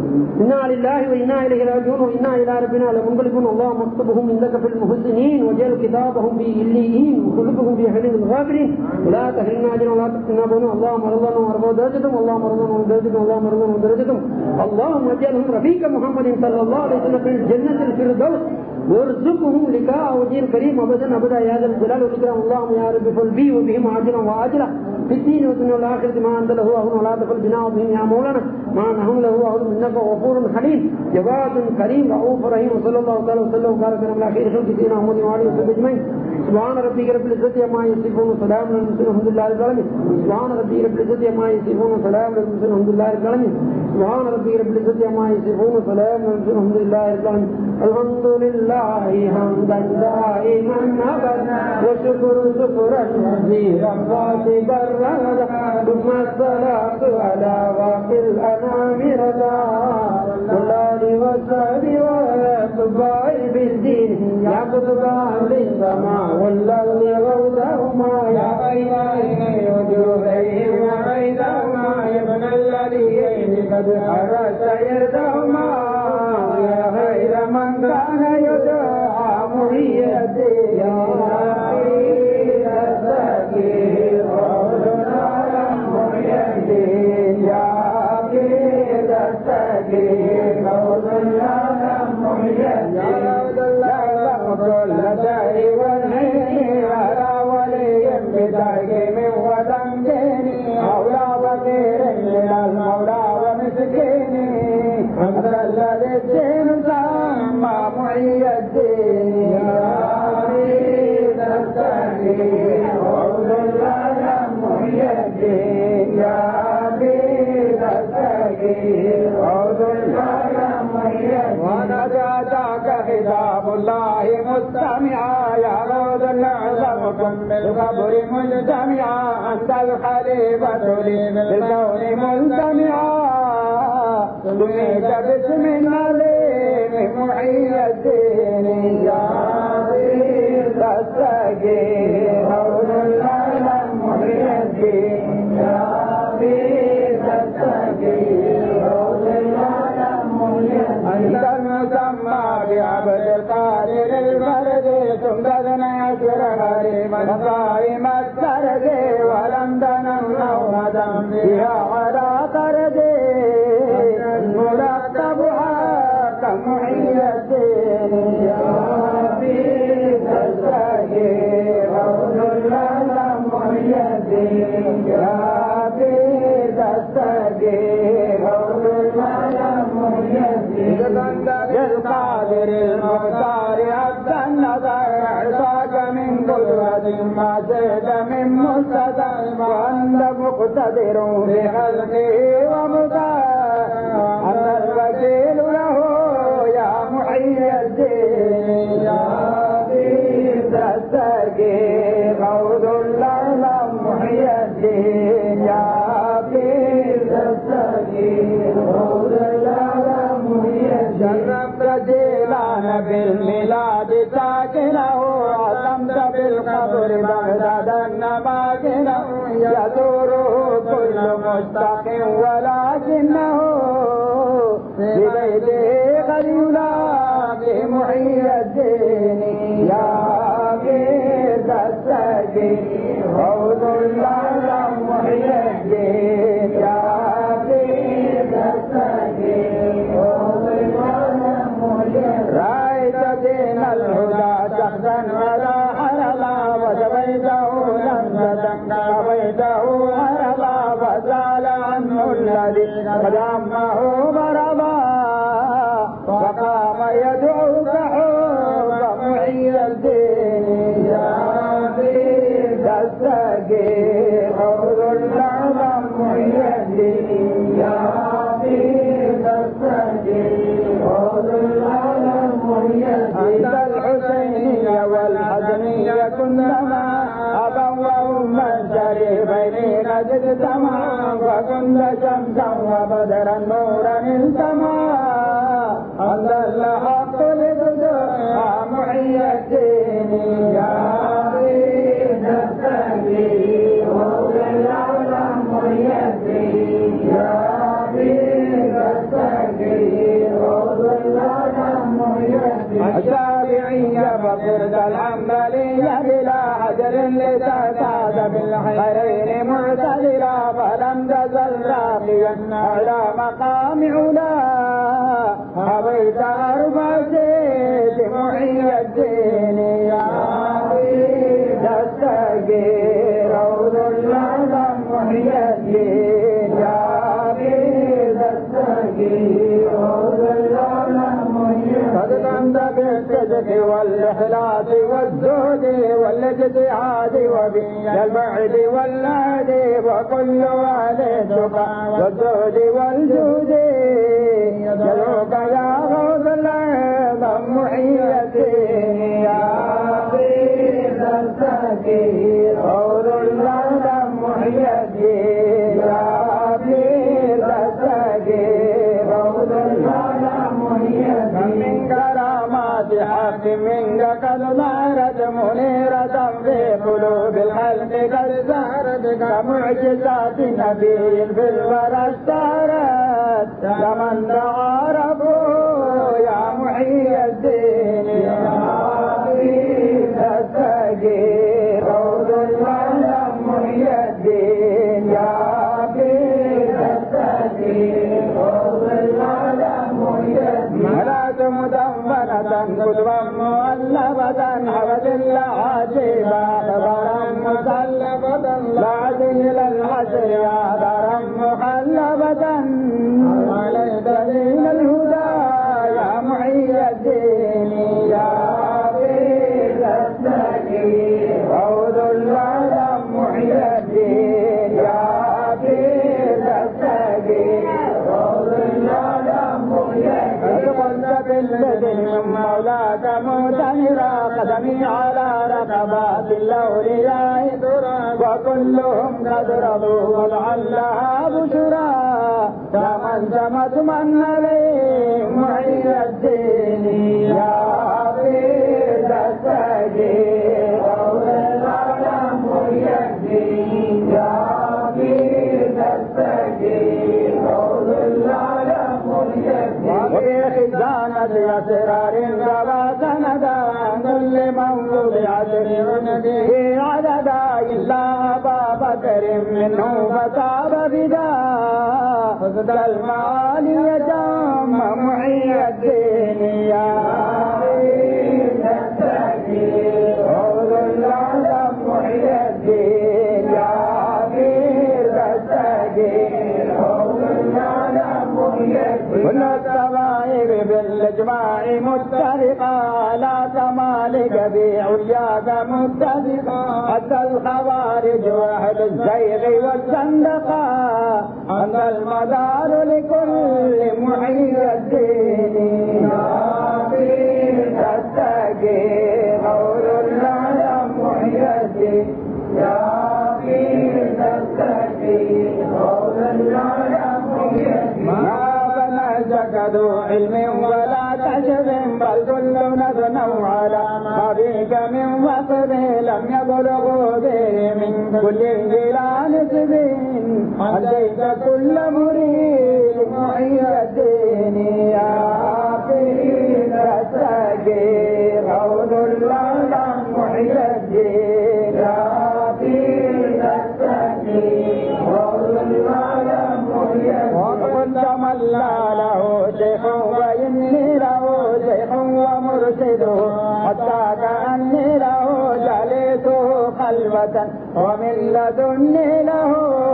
إنا لله وإنا إليه راجعون وإنا إلى ربنا لمنقلبون اللهم اكتبهم عندك في المحسنين وجعل كتابهم في إليين وخلفهم في حلم الغافرين ولا تحرمنا أجرا ولا تفتنا بنا اللهم ارضنا وارضى درجتهم اللهم ارضنا ودرجتهم اللهم ارضنا ودرجتهم اللهم اجعلهم رفيق محمد صلى الله عليه وسلم في الجنة الفردوس وارزقهم لقاء وجه الكريم ابدا ابدا يا ذا الجلال والاكرام اللهم يا رب فل بي وبهم عاجلا واجلا في الدين والدنيا والاخره ما انت له اهل ولا تفل بنا وبهم يا مولانا ما نهم له اهل منك غفور حليم جواد كريم رؤوف رحيم وصلى الله تعالى وسلم وبارك على خير خلق سيدنا محمد وعلى اله وصحبه اجمعين سبحان ربك رب العزه عما يصفون وسلام على المرسلين الحمد لله رب العالمين سبحان ربك رب العزه عما يصفون وسلام على المرسلين الحمد لله رب العالمين سبحان ربك رب العزه عما يصفون وسلام على المرسلين الحمد لله رب العالمين الحمد لله حمدا دائما ابدا وشكر شكرا كثيرا قاصدا الردا ثم الصلاه على واقي الانام ردا والآل والصحب والاتباع بالدين يا قطب اهل السماء والارض غوثهما يا خير وجودين وعيدهما يا ابن الذين قد حرست يدهما يا خير من كان يدعى محي الدين يا خير السكين وعدنا محي الدين يا خير السكين وعدنا محي الدين يا كل داء والحين على ولي بدرك من وتمكين أولى وخير من المولى ومسكين أنت الذي الدين سمى معي الدين التغيير عود العالم وقد أتاك خطاب الله مستمعا يا عود العظم بالقبر مجتمعا أنت الخليفة لي بالكون ملتمعا سميت باسم العليم محيي الدين يا عزيز التغيير عود العالم محيي الدين يا عزيز التغيير عود العالم محيي الدين أنت المسمى بعبد القادر الفرد تمددنا يسر غريبا قائم السرد ولم تنم نومة فيها على قرد مرتبها كمحيي الدين يا عزيز التغيير عود العالم محيي الدين يا عزيز التغيير عود العالم محيي الدين للقادر المختار عبد النظر اعطاك من قدرة ما زاد من مستدر وانت مقتدر بخلقه ومطاع انت الوكيل له يا محيي الدين يا عزيز التغيير عود العالم محيي الدين يا عزيز التغيير عود العالم محيي الدين شرفت جيلان بالميلاد ساكنه عظمت بالقبر بغداد نماكنه يزوره كل مشتاق ولكنه ببيته قد يلاقي محيي الدين يا عبيد السجين عود العالم محيي الدين يا عبيد السجين عود العالم محيي رأيت دين الهدى شخصا ولا حرلا وجبيته لمسة كبيته حرلا فزال عنه الذي قد عمه مرضا وقام يدعوك حب محيي الدين يا عزيز السقيم عود العظم محيي الدين يا عزيز السقيم عود العظم محيي الدين أنت الحسينية والحزنية كلما أبوا وأما شريفين قد اجتمعا وكنت شمسا وبدرا نورا التمعا أنت الحق لبدوها محيي الدين يا عزيز التغيير عود العالم محيي الدين يا عزيز التغيير عود العالم محيي الدين الشافعية فقرت الحنبلية بلا حجر لتعتاد بالخيرين معتدلا فلم تزل راقيا على مقام علا أبيت أربع زيت محيي الدين يا عزيز التغيير عود العالم محيي الدين يا عزيز التغيير عود العالم محيي قد قمت بالصدق والإخلاص والزهد والاجتهاد وبي البعد والعد وكل أهل التقى والزهد والجود يدعوك يا غوث العظم محيي الدين يا عزيز التكير عود العالم محيي الدين يا عزيز التكير عود العالم محيي الدين من كرامات حق منك قد ظهرت منيرة في قلوب الخلق قد زهرت كمعجزات نبي في الورى اشتهرت كمن دعا ربه يا محيي الدين يا عزيز التغيير عود العالم محيي الدين يا عزيز التغيير عود العالم محيي الدين ملأت مدونة كتبا مؤلفة حفظ العجيبة خبرا مسلفة لا دين الحشر يا درا مخلفة عليك دين الهدى يا محيي الدين يا عزيز التكير عود العالم محيي الدين يا عزيز التكير عقبات الأولياء وكلهم قد رضوا ولعلها بشرى فمن سمت من عليه محي الدين يا عبيد السجين قول العالم محي الدين يا عبيد السجين قول العالم محي الدين وفي خزانة أسرار ربا سندا كل من وضعت في عددا إلا أبا بكر منه فتاب بدا فزد المعالي جام محي الدين يا عبيد السجين قول العالم محي الدين يا عبيد السجين قول العالم محي الدين كل الطوائف بالاجماع متفقة على كمالك بعلياك متفقة حتى الخوارج واهل الزيغ والزندقة أنت المدار لكل محيي الدين يا بيت التقي قول العالم محيي الدين يا بيت التقي قول العالم محيي الدين ما بنى ذو علم ولا كشف بل كلنا ثنوا على ما بك من وصف لم يبلغوا به من كل بلا نسب أتيت كل مريد محي الدين يا حفيظ الساقي قول العالم محي الدين يا حفيظ الساقي قول العالم محي الدين وكنت من لا له شيخ وإني له شيخ ومرشد حتى كأني له جليته خلوة ومن لدني له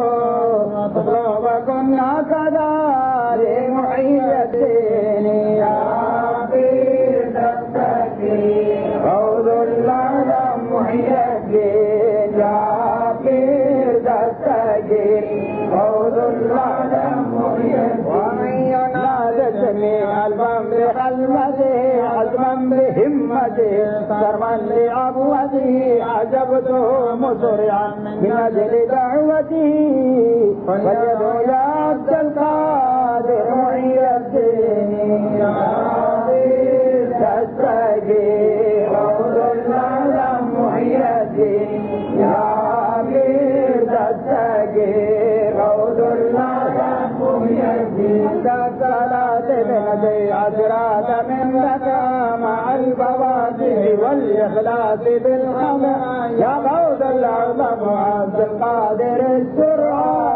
اطلب كنا كذلك محيي الدين يا عبيد التكي قول الله محيي الدين يا عبيد التكي قول الله محيي الدين ومن ينادى جميع البم بخلوته عزما بهمته كرما لعبوته عجبته مسرعا من اجل دعوته فجدوا يا عبد القادر محيي الدين يا عبيد تستجي قول العالم محيي الدين يا عبيد تستجي قول العالم محيي الدين كالصلاة بنبي عشرات من لك مع البوادر والإخلاص بالخمر يا موت العظم عبد القادر السرعان